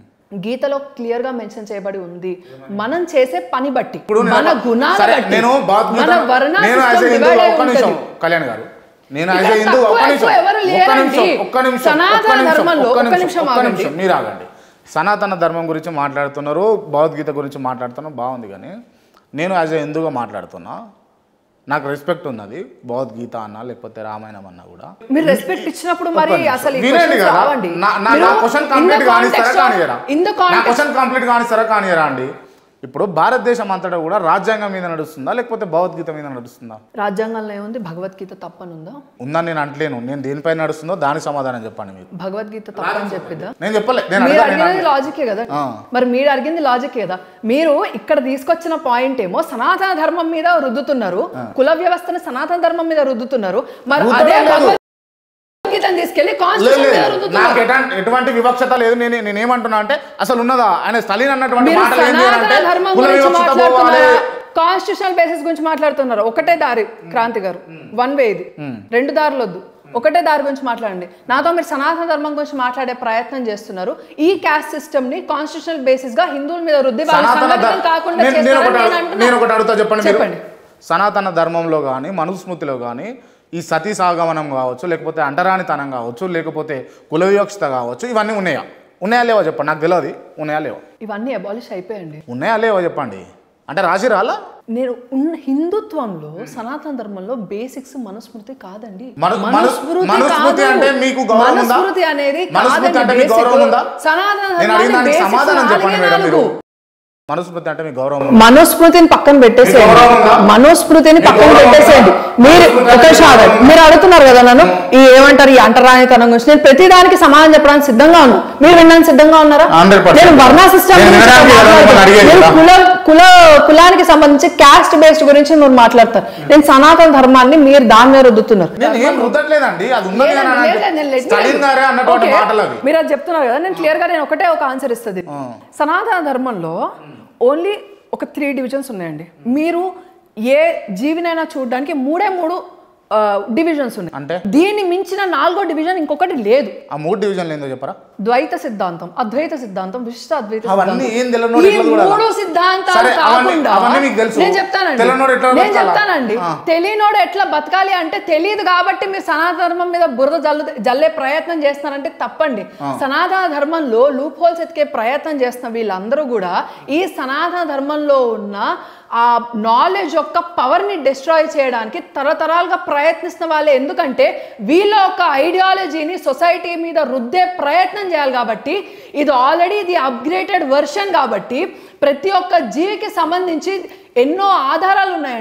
గీతలో క్లియర్ గా మెన్షన్ చేయబడి ఉంది మనం చేసే పని బట్టి ఇప్పుడు నేను మన ఒక- గుణాల సరే, బట్టి నేను భగవద్గీత మన వర్ణ నేను system యాజ్ హిందూ divide అయి ఒక్క నిమిషం ఉంటది. కళ్యాణ్ గారు నేను ఇక్కడ యాజ్ హిందూ ఒక్క తక్కువ నిమిషం ఎక్కువ ఎవరు ఒక్క లేరండి. నిమిషం ఒక్క నిమిషం సనాతన ఒక్క నిమిషం, ధర్మంలో ఒక్క ఒక్క నిమిషం నిమిషం ఒక్క ఆగండి. నిమిషం మీరు ఆగండి సనాతన ధర్మం గురించి మాట్లాడుతున్నారు భగవద్గీత గురించి మాట్లాడుతున్నారు బాగుంది కానీ నేను యాజ్ ఎ హిందూగా మాట్లాడుతున్నా నాకు రెస్పెక్ట్ ఉన్నది భగవద్గీత అన్నా లేకపోతే రామాయణం అన్నా కూడా మీరు రెస్పెక్ట్ ఇచ్చినప్పుడు మరి ఒక్క అసలు ఈ నిమిషం. వినండి questions కదా రావండి నా నా- నా క్వశ్చన్ కంప్లీట్ కానిస్తారా కానియరా ఇన్ ద నా కాంటెక్స్ట్ క్వశ్చన్ కంప్లీట్ కానిస్తారా కానియరా అండి ఇప్పుడు భారతదేశం అంతటా కూడా రాజ్యాంగం మీద నడుస్తుందా లేకపోతే భగవద్గీత మీద నడుస్తుందా రాజ్యాంగంలో ఏముంది భగవద్గీత తప్పనుందా ఉందని నేను అంటలేను నేను దేనిపై నడుస్తుందో దానికి సమాధానం చెప్పండి మీకు భగవద్గీత తప్పని చెప్పిద్దా నేను చెప్పలే నేను మీరు అడగా- నేను అడిగినది లాజికే కదా ఆ. మరి మీరు అడిగింది లాజికే కదా మీరు ఇక్కడ తీసుకొచ్చిన పాయింట్ ఏమో సనాతన ధర్మం మీద రుద్దుతున్నారు కుల వ్యవస్థను సనాతన ధర్మం మీద రుద్దుతున్నారు మరి రుద్దడం అదే కాదు. భగవద్గీతను తీసుకెళ్లి లేదు, కాన్స్టిట్యూషన్ మీద లేదు. నాకు రుద్దుతున్నారు ఎటువంటి ఎటువంటి వివక్షత లేదు నేను నేను ఏమంటున్నా అంటే అసలు ఉన్నదా ఆయన స్టలిన్ అన్నటువంటి మీరు మాటలు ఏంటి అని అంటే సనాతన ధర్మం కుల గురించి వివక్షత పోవాలి మాట్లాడుతున్నారా కాన్స్టిట్యూషనల్ బేసిస్ గురించి మాట్లాడుతున్నారు ఒకటే దారి క్రాంతి గారు వన్ వే ఇది రెండు దారులు వద్దు ఒకటే దారి గురించి మాట్లాడండి నాతో మీరు సనాతన ధర్మం గురించి మాట్లాడే ప్రయత్నం చేస్తున్నారు ఈ క్యాస్ట్ సిస్టమ్ ని కాన్స్టిట్యూషనల్ బేసిస్ గా హిందువుల మీద రుద్ది వాళ్ళు సనాతన సంఘటితం ధర్- కాకుండా నేను- నేను చేస్తారని ఒకటి నేను అడుగు- అంటున్నా. నేను ఒకటి అడుగుతా చెప్పండి మీరు. చెప్పండి సనాతన ధర్మంలో కానీ మనుస్మృతిలో కానీ ఈ సతీ సాగమనం కావచ్చు లేకపోతే అంటరానితనం కావచ్చు లేకపోతే కుల వివక్షత కావచ్చు ఇవన్నీ ఉన్నాయా ఉన్నాయా లేవా చెప్పండి నాకు తెలియదు ఉన్నాయా లేవా ఇవన్నీ అబాలిష్ అయిపోయండి ఉన్నాయా లేవా చెప్పండి అంటే రాసి రాలా నేను ఉన్న హిందుత్వంలో సనాతన ధర్మంలో బేసిక్స్ మనుస్మృతి కాదండి మను- మను- మనుస్మృతి కాదు. అంటే మీకు గౌరవం ఉందా? మనుస్మృతి అనేది మనుస్మృతి కాదండి అంటే మీకు basic. గౌరవం ఉందా? సనాతన నేను అడిగిన ధర్మాన్ని దానికి basics సమాధానం చెప్పండి నాలుగే మేడం మీరు నాలుగు. మనుస్మృతి అంటే మీకు గౌరవం ఉందా? మనుస్మృతిని పక్కన పెట్టేసేయండి గౌరవం ఉందా? మనుస్మృతిని పక్కన గౌరవం ఉందా? పెట్టేసేయండి మీరు మనుస్మృతి ఒక అంటే నిమిషం ఆగండి. గౌరవం మీరు అడుగుతున్నారు కదా నన్ను ఈ ఏమంటారు ఈ అంటరానితనం గురించి నేను ప్రతి దానికి సమాధానం చెప్పడానికి సిద్ధంగా ఉన్నాను మీరు వినడానికి సిద్ధంగా ఉన్నారా 100%. నేను వర్ణ సిస్టమ్ నేను గురించి వినడానికి కదా మాట్లాడతాను. మిమ్మల్ని అడిగేది మీరు కదా. కుల కుల కులానికి సంబంధించి క్యాస్ట్ బేస్డ్ గురించి మీరు మాట్లాడతారు నేను సనాతన ధర్మాన్ని మీరు దాని మీద రుద్దుతున్నారు నేను ఏం రుద్దట్లేదండి అది ఉన్నది అని లేదండి, అంటే లేదండి, let me- స్టాలిన్ గారే అన్నటువంటి Okay, మాటలు అవి మీరు అది చెప్తున్నారు కదా నేను క్లియర్ గా నేను ఒకటే ఒక ఆన్సర్ ఇస్తుంది సనాతన ధర్మంలో ఓన్లీ ఒక త్రీ డివిజన్స్ ఉన్నాయండి మీరు ఏ జీవినైనా చూడడానికి మూడే మూడు డివిజన్స్ ఉన్నాయి అంటే దీన్ని మించిన నాలుగో డివిజన్ ఇంకొకటి లేదు ఆ మూడు డివిజన్లు ఏందో చెప్పరా ద్వైత సిద్ధాంతం అద్వైత సిద్ధాంతం విశిష్ట అద్వైత అవన్నీ సిద్ధాంతం. ఏం తెలియనోడు ఈ ఎట్లా చూడాలా? మూడు సిద్ధాంతాలు సరే, అవన్నీ- కాకుండా అవన్నీ మీకు తెలుసు. నేను చెప్తానండి తెలియనోడు ఎట్లా నేను బతకాలా? చెప్తానండి ఆ. తెలియనోడు ఎట్లా బతకాలి అంటే తెలియదు కాబట్టి మీరు సనాతన ధర్మం మీద బురద జల్లు జల్లే ప్రయత్నం చేస్తున్నారంటే తప్పండి సనాతన ధర్మంలో లూప్ హోల్స్ ఎతికే ప్రయత్నం చేస్తున్న వీళ్ళందరూ కూడా ఈ సనాతన ధర్మంలో ఉన్న ఆ నాలెడ్జ్ యొక్క పవర్ని డిస్ట్రాయ్ చేయడానికి తరతరాలుగా ప్రయత్నిస్తున్న వాళ్ళే ఎందుకంటే వీళ్ళ యొక్క ఐడియాలజీని సొసైటీ మీద రుద్దే ప్రయత్నం చేయాలి కాబట్టి ఇది ఆల్రెడీ ఇది అప్గ్రేటెడ్ వర్షన్ కాబట్టి ప్రతి ఒక్క జీవికి సంబంధించి ఎన్నో ఆధారాలు ఉన్నాయండి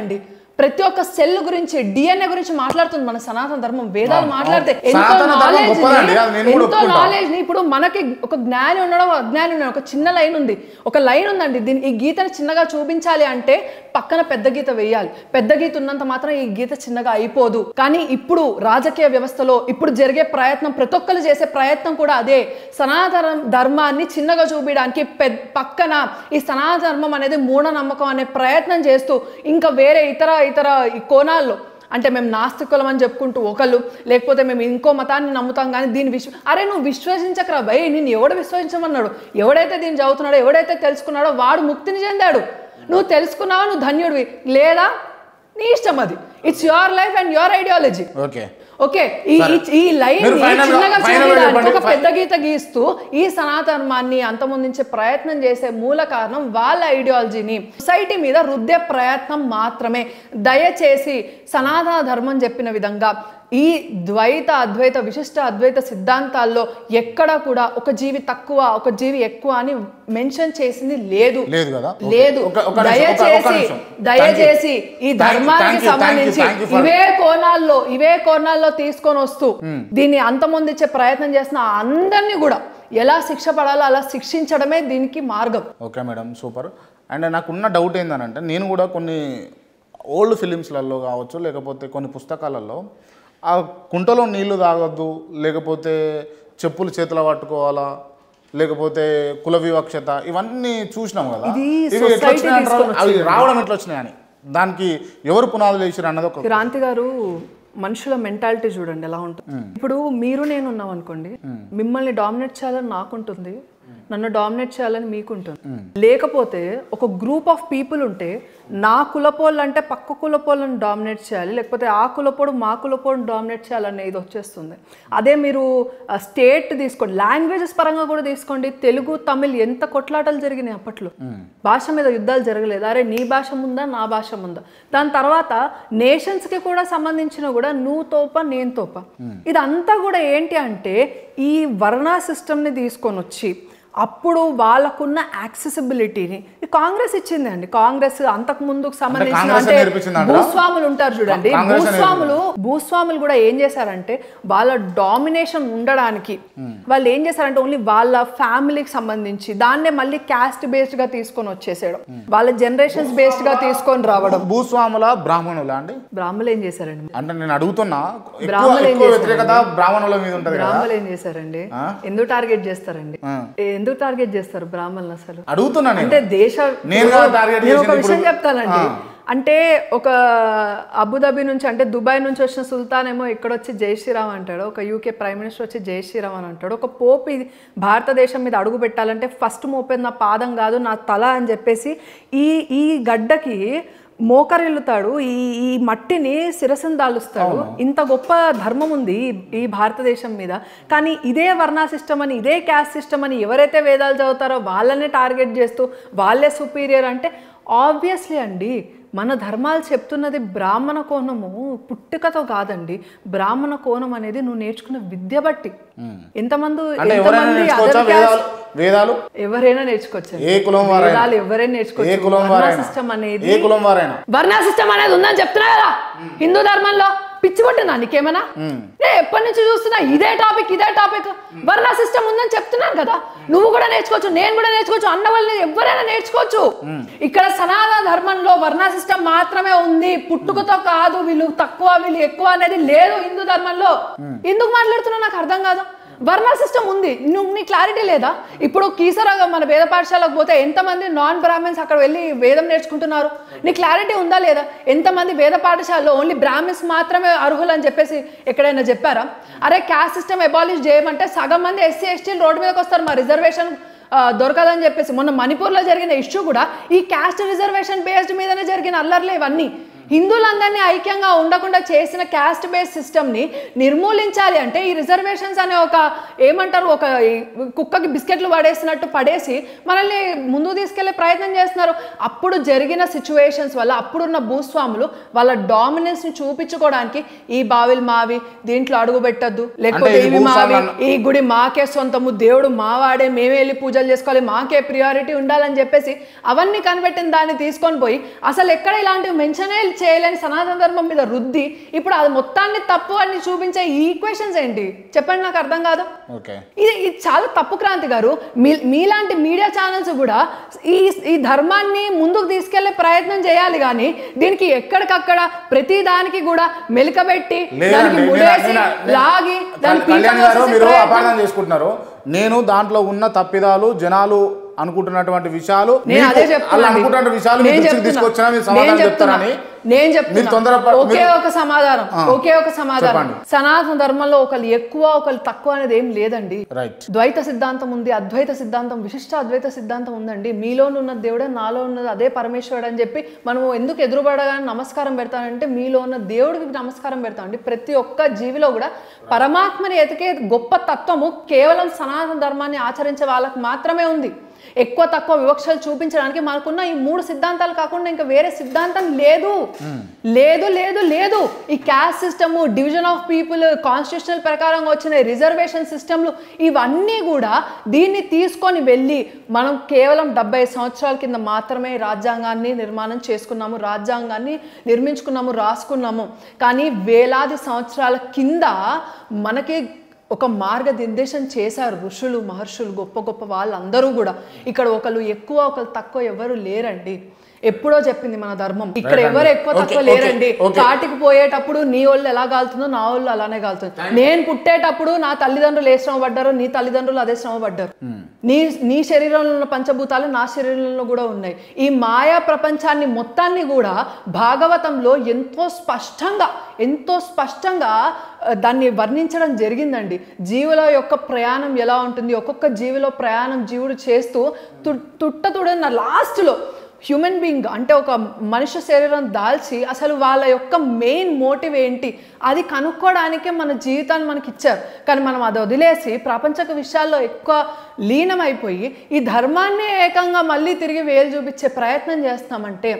ప్రతి ఒక్క సెల్ గురించి డిఎన్ఏ గురించి మాట్లాడుతుంది మన సనాతన ధర్మం వేదాలు మాట్లాడితే ఎంతో సనాతన ధర్మం నాలెడ్జ్ గొప్పదండి, అది నేను కూడా ఎంతో ఒప్పుకుంటా. నాలెడ్జ్ ని ఇప్పుడు మనకి ఒక జ్ఞాని ఉండడం ఒక అజ్ఞాని ఉండడం ఒక చిన్న లైన్ ఉంది ఒక లైన్ ఉందండి దీని ఈ గీతని చిన్నగా చూపించాలి అంటే పక్కన పెద్ద గీత వేయాలి పెద్ద గీత ఉన్నంత మాత్రం ఈ గీత చిన్నగా అయిపోదు కానీ ఇప్పుడు రాజకీయ వ్యవస్థలో ఇప్పుడు జరిగే ప్రయత్నం ప్రతి ఒక్కరు చేసే ప్రయత్నం కూడా అదే సనాతన ధర్మాన్ని చిన్నగా చూపించడానికి పెద్ద పక్కన ఈ సనాతన ధర్మం అనేది మూఢనమ్మకం అనే ప్రయత్నం చేస్తూ ఇంకా వేరే ఇతర ఇతర ఈ కోణాల్లో అంటే మేము నాస్తికులం అని చెప్పుకుంటూ ఒకళ్ళు లేకపోతే మేము ఇంకో మతాన్ని నమ్ముతాం కానీ దీన్ని విశ్వ అరే నువ్వు విశ్వసించకరా భయ్ నేను ఎవడు విశ్వసించమన్నాడు ఎవడైతే దీన్ని చదువుతున్నాడో ఎవడైతే తెలుసుకున్నాడో వాడు ముక్తిని చెందాడు నువ్వు తెలుసుకున్నావా నువ్వు ధన్యుడివి లేదా నీ ఇష్టం అది it's your life and your ideology okay okay ఈ ఈ- ఈ లైన్ మీరు final గా- చిన్నగా final గా చూడడానికి చెప్పండి. ఒక పెద్ద గీత గీస్తూ ఈ సనాతనాన్ని అంతమొందించే ప్రయత్నం చేసే మూల కారణం వాళ్ళ ఐడియాలజీని సొసైటీ మీద రుద్దే ప్రయత్నం మాత్రమే దయచేసి సనాతన ధర్మం చెప్పిన విధంగా ఈ ద్వైత అద్వైత విశిష్ట అద్వైత సిద్ధాంతాల్లో ఎక్కడ కూడా ఒక జీవి తక్కువ ఒక జీవి ఎక్కువ అని మెన్షన్ చేసింది లేదు లేదు కదా ఓకే. లేదు ఒక- ఒక నిమిషం, ఒక- ఒక దయచేసి నిమిషం. దయచేసి ఈ Thank you, ధర్మానికి thank you, thank you, సంబంధించి thank you for- ఇవే కోణాల్లో ఇవే కోణాల్లో తీసుకొని వస్తూ దీన్ని అంతమొందించే ప్రయత్నం చేసిన అందరినీ కూడా ఎలా శిక్ష పడాలో అలా శిక్షించడమే దీనికి మార్గం ఓకే మేడం సూపర్ అండ్ నాకున్న డౌట్ ఏంటంటే నేను కూడా కొన్ని ఓల్డ్ ఫిలిమ్స్లలో కావచ్చు లేకపోతే కొన్ని పుస్తకాలలో ఆ కుంటలో నీళ్లు తాగొద్దు లేకపోతే చెప్పులు చేతిలో పట్టుకోవాలా లేకపోతే కుల వివక్షత ఇవన్నీ చూసినాం కదా ఇది ఇవి ఎట్లా society వచ్చినాయి అంటారు? తీసుకొని అవి రావడం ఎట్లా వచ్చినాయి అని దానికి ఎవరు పునాదులు వేసారు అన్నది ఒక క్రాంతి గారు మనుషుల మెంటాలిటీ చూడండి ఎలా ఉంటుంది ఇప్పుడు మీరు నేను ఉన్నాం అనుకోండి మిమ్మల్ని డామినేట్ చేయాలని నాకుంటుంది నన్ను డామినేట్ చేయాలని మీకుంటుంది లేకపోతే ఒక గ్రూప్ ఆఫ్ పీపుల్ ఉంటే నా కులపోళ్ళు అంటే పక్క కులపోళ్ళని డామినేట్ చేయాలి లేకపోతే ఆ కులపోడు మా కులపోడు డామినేట్ చేయాలనే ఇది వచ్చేస్తుంది అదే మీరు స్టేట్ తీసుకోండి లాంగ్వేజెస్ పరంగా కూడా తీసుకోండి తెలుగు తమిళ్ ఎంత కొట్లాటలు జరిగినాయి అప్పట్లో భాష మీద యుద్ధాలు జరగలేదు అరే నీ భాష ముందా నా భాష ముందా దాని తర్వాత నేషన్స్ కి కూడా సంబంధించిన కూడా నువ్వు తోప నేను తోప ఇదంతా కూడా ఏంటి అంటే ఈ వర్ణా సిస్టమ్ ని తీసుకొని వచ్చి అప్పుడు వాళ్ళకున్న యాక్సెసిబిలిటీని ఈ కాంగ్రెస్ ఇచ్చింది అండి కాంగ్రెస్ అంతకు ముందుకు సంబంధించిన కాంగ్రెస్ అంటే నేర్పించిందంటారా? భూస్వాములు ఉంటారు చూడండి కాంగ్రెస్ భూస్వాములు భూస్వాములు కూడా ఏం చేశారంటే వాళ్ళ డామినేషన్ ఉండడానికి వాళ్ళు ఏం చేశారంటే ఓన్లీ వాళ్ళ ఫ్యామిలీకి సంబంధించి దాన్నే మళ్ళీ క్యాస్ట్ బేస్డ్ గా తీసుకొని వచ్చేసేయడం వాళ్ళ జనరేషన్స్ బేస్డ్ గా తీసుకొని రావడం భూస్వాముల బ్రాహ్మణుల అండి బ్రాహ్మలు ఏం చేశారండి అంటే నేను అడుగుతున్నా ఎక్కువ బ్రాహ్మణులు ఏం ఎక్కువ చేశారు? వ్యతిరేకత బ్రాహ్మణుల మీద ఉంటది కదా బ్రాహ్మలు ఏం చేశారండి ఎందుకు టార్గెట్ చేస్తారండి ఆ. ఎందుకు టార్గెట్ చేస్తారు బ్రాహ్మణులు అసలు అడుగుతున్నా నేను అంటే దేశ నేను కాదు target నేను ఒక చేసింది విషయం ఇప్పుడు. చెప్తానండి అంటే ఒక అబుదాబి నుంచి అంటే దుబాయ్ నుంచి వచ్చిన సుల్తాన్ ఏమో ఇక్కడ వచ్చి జై శ్రీరామ్ అంటాడు ఒక యూకే ప్రైమ్ మినిస్టర్ వచ్చి జై శ్రీరామ్ అని అంటాడు ఒక పోప్ ఇది భారతదేశం మీద అడుగు పెట్టాలంటే ఫస్ట్ మోపేది నా పాదం కాదు నా తల అని చెప్పేసి ఈ ఈ గడ్డకి మోకరిల్లుతాడు ఈ ఈ మట్టిని శిరసను దాలుస్తాడు ఇంత గొప్ప ధర్మం ఉంది ఈ- ఈ భారతదేశం మీద కానీ ఇదే వర్ణా సిస్టమ్ అని ఇదే క్యాస్ట్ సిస్టమ్ అని ఎవరైతే వేదాలు చదువుతారో వాళ్ళనే టార్గెట్ చేస్తూ వాళ్ళే సుపీరియర్ అంటే ఆబ్వియస్లీ అండి మన ధర్మాలు చెప్తున్నది బ్రాహ్మణ కోణము పుట్టుకతో కాదండి బ్రాహ్మణ కోణం అనేది నువ్వు నేర్చుకున్న విద్య బట్టి ఎంతమంది అంటే ఎవరైనా ఎంతమంది నేర్చుకోవచ్చా other వేదాలు caste- వేదాలు ఎవరైనా నేర్చుకోవచ్చు ఏ కులం వారైనా వేదాలు ఎవరైనా ఏ నేర్చుకోవచ్చు కులం వర్ణ వారైనా సిస్టమ్ అనేది ఏ కులం వారైనా వర్ణ సిస్టమ్ అనేది ఉందని చెప్తున్నా కదా హిందూ ధర్మంలో పిచ్చి పట్టిందా నీకేమైనా నేను ఎప్పటి నుంచి చూస్తున్నా ఇదే టాపిక్ ఇదే టాపిక్ వర్ణ సిస్టమ్ ఉందని చెప్తున్నాను కదా నువ్వు కూడా నేర్చుకోవచ్చు నేను కూడా నేర్చుకోవచ్చు అన్న వాళ్ళు ఎవరైనా నేర్చుకోవచ్చు ఇక్కడ సనాతన ధర్మంలో వర్ణ సిస్టమ్ మాత్రమే ఉంది పుట్టుకతో కాదు వీళ్ళు తక్కువ వీళ్ళు ఎక్కువ అనేది లేదు హిందూ ధర్మంలో ఎందుకు మాట్లాడుతున్నా నాకు అర్థం కాదు వర్ణ సిస్టమ్ ఉంది నువ్వు నీ క్లారిటీ లేదా ఇప్పుడు కీసరాగా మన వేద పాఠశాలకు పోతే ఎంతమంది నాన్ బ్రాహ్మిన్స్ అక్కడ వెళ్ళి వేదం నేర్చుకుంటున్నారు నీ క్లారిటీ ఉందా లేదా ఎంతమంది వేద పాఠశాలలో ఓన్లీ బ్రాహ్మిన్స్ మాత్రమే అర్హులు అని చెప్పేసి ఎక్కడైనా చెప్పారా అరే క్యాస్ట్ సిస్టమ్ అబాలిష్ చేయమంటే సగం మంది ఎస్సీ ఎస్టీలు రోడ్డు మీదకి వస్తారు మా రిజర్వేషన్ దొరకదని చెప్పేసి మొన్న మణిపూర్లో జరిగిన ఇష్యూ కూడా ఈ క్యాస్ట్ రిజర్వేషన్ బేస్డ్ మీదనే జరిగిన అల్లర్లే ఇవన్నీ హిందువులందరినీ ఐక్యంగా ఉండకుండా చేసిన క్యాస్ట్ బేస్డ్ సిస్టమ్ని నిర్మూలించాలి అంటే ఈ రిజర్వేషన్స్ అనే ఒక ఏమంటారు ఒక ఈ కుక్కకి బిస్కెట్లు పడేసినట్టు పడేసి మనల్ని ముందుకు తీసుకెళ్లే ప్రయత్నం చేస్తున్నారు అప్పుడు జరిగిన సిచ్యువేషన్స్ వల్ల అప్పుడున్న భూస్వాములు వాళ్ళ డామినెన్స్ ని చూపించుకోవడానికి ఈ బావిలు మావి దీంట్లో అడుగు పెట్టద్దు లేకపోతే ఇది ఇవి మావి భూస్వాములను- ఈ గుడి మాకే సొంతము దేవుడు మావాడే మేమే వెళ్ళి పూజలు చేసుకోవాలి మాకే ప్రియారిటీ ఉండాలని చెప్పేసి అవన్నీ కనిపెట్టిన దాన్ని తీసుకొని పోయి అసలు ఎక్కడ ఇలాంటివి మెన్షనే చేయలేని సనాతన ధర్మం మీద రుద్ది ఇప్పుడు అది మొత్తాన్ని తప్పు అని చూపించే ఈ ఈక్వేషన్స్ ఏంటి చెప్పండి నాకు అర్థం కాదు ఓకే ఇది ఇది చాలా తప్పు క్రాంతి గారు మీ మీలాంటి మీడియా ఛానల్స్ కూడా ఈ ఈ ధర్మాన్ని ముందుకు తీసుకెళ్లే ప్రయత్నం చేయాలి కానీ దీనికి ఎక్కడికక్కడ ప్రతి దానికి కూడా మెలికబెట్టి దానికి లేదండి ముడేసి నేను- నేను- లాగి దాన్ని కళ్యాణ్ పీకలు గారు కోసేసే మీరు ప్రయత్నం- అపార్థం చేసుకుంటున్నారు నేను దాంట్లో ఉన్న తప్పిదాలు జనాలు అనుకుంటున్నటువంటి విషయాలు నేను అదే మీకు వాళ్ళు అనుకుంటున్న విషయాలు మీ నేను దృష్టికి చెప్తున్నా. తీసుకొచ్చినా మీరు నేను సమాధానం చెప్తున్నా. చెప్తారని నేను మీరు చెప్తున్నా తొందరప- ఒకే మీరు- ఒక సమాధానం ఆ. ఒకే ఒక సమాధానం చెప్పండి. సనాతన ధర్మంలో ఒకళ్ళు ఎక్కువ ఒకళ్ళు తక్కువ అనేది ఏం లేదండి రైట్ ద్వైత సిద్ధాంతం ఉంది అద్వైత సిద్ధాంతం విశిష్ట అద్వైత సిద్ధాంతం ఉందండి మీలో ఉన్న దేవుడే నాలో ఉన్నది అదే పరమేశ్వరుడు అని చెప్పి మనం ఎందుకు ఎదురుపడగానే నమస్కారం పెడతానంటే మీలో ఉన్న దేవుడికి నమస్కారం పెడతామండి ప్రతి ఒక్క జీవిలో కూడా పరమాత్మని ఎతికే గొప్ప తత్వము కేవలం సనాతన ధర్మాన్ని ఆచరించే వాళ్ళకి మాత్రమే ఉంది ఎక్కువ తక్కువ వివక్షలు చూపించడానికి మనకున్న ఈ మూడు సిద్ధాంతాలు కాకుండా ఇంకా వేరే సిద్ధాంతం లేదు లేదు లేదు లేదు ఈ caste system division of people constitutional ప్రకారం వచ్చిన రిజర్వేషన్ సిస్టమ్లు ఇవన్నీ కూడా దీన్ని తీసుకొని వెళ్ళి మనం కేవలం డెబ్బై సంవత్సరాల కింద మాత్రమే రాజ్యాంగాన్ని నిర్మాణం చేసుకున్నాము రాజ్యాంగాన్ని నిర్మించుకున్నాము రాసుకున్నాము కానీ వేలాది సంవత్సరాల కింద మనకి ఒక మార్గనిర్దేశం చేశారు ఋషులు మహర్షులు గొప్ప గొప్ప వాళ్ళందరూ కూడా ఇక్కడ ఒకరు ఎక్కువ ఒకరు తక్కువ ఎవరు లేరండి ఎప్పుడో చెప్పింది మన ధర్మం ఇక్కడ Right ఎవరు అండి. ఎక్కువ Okay, తక్కువ okay, లేరండి okay. కాటికి పోయేటప్పుడు నీ వాళ్ళు ఎలా కాలుతుందో నా వాళ్ళు అలానే కాలుతుంది నేను పుట్టేటప్పుడు నా తల్లిదండ్రులు ఏ శ్రమ పడ్డారో నీ తల్లిదండ్రులు అదే శ్రమ పడ్డారు నీ నీ శరీరంలో ఉన్న పంచభూతాలు నా శరీరంలో కూడా ఉన్నాయి ఈ మాయా ప్రపంచాన్ని మొత్తాన్ని కూడా భాగవతంలో ఎంతో స్పష్టంగా ఎంతో స్పష్టంగా ఆ, దాన్ని వర్ణించడం జరిగిందండి జీవుల యొక్క ప్రయాణం ఎలా ఉంటుంది ఒక్కొక్క జీవిలో ప్రయాణం జీవుడు చేస్తూ తు తుట్టతుడన్న లాస్ట్లో హ్యూమన్ బీయింగ్ అంటే ఒక మనిషి శరీరం దాల్చి అసలు వాళ్ళ యొక్క మెయిన్ మోటివ్ ఏంటి అది కనుక్కోవడానికే మన జీవితాన్ని మనకి ఇచ్చారు కానీ మనం అది వదిలేసి ప్రాపంచక విషయాల్లో ఎక్కువ లీనమైపోయి ఈ ధర్మాన్ని ఏకంగా మళ్ళీ తిరిగి వేలు చూపించే ప్రయత్నం చేస్తామంటే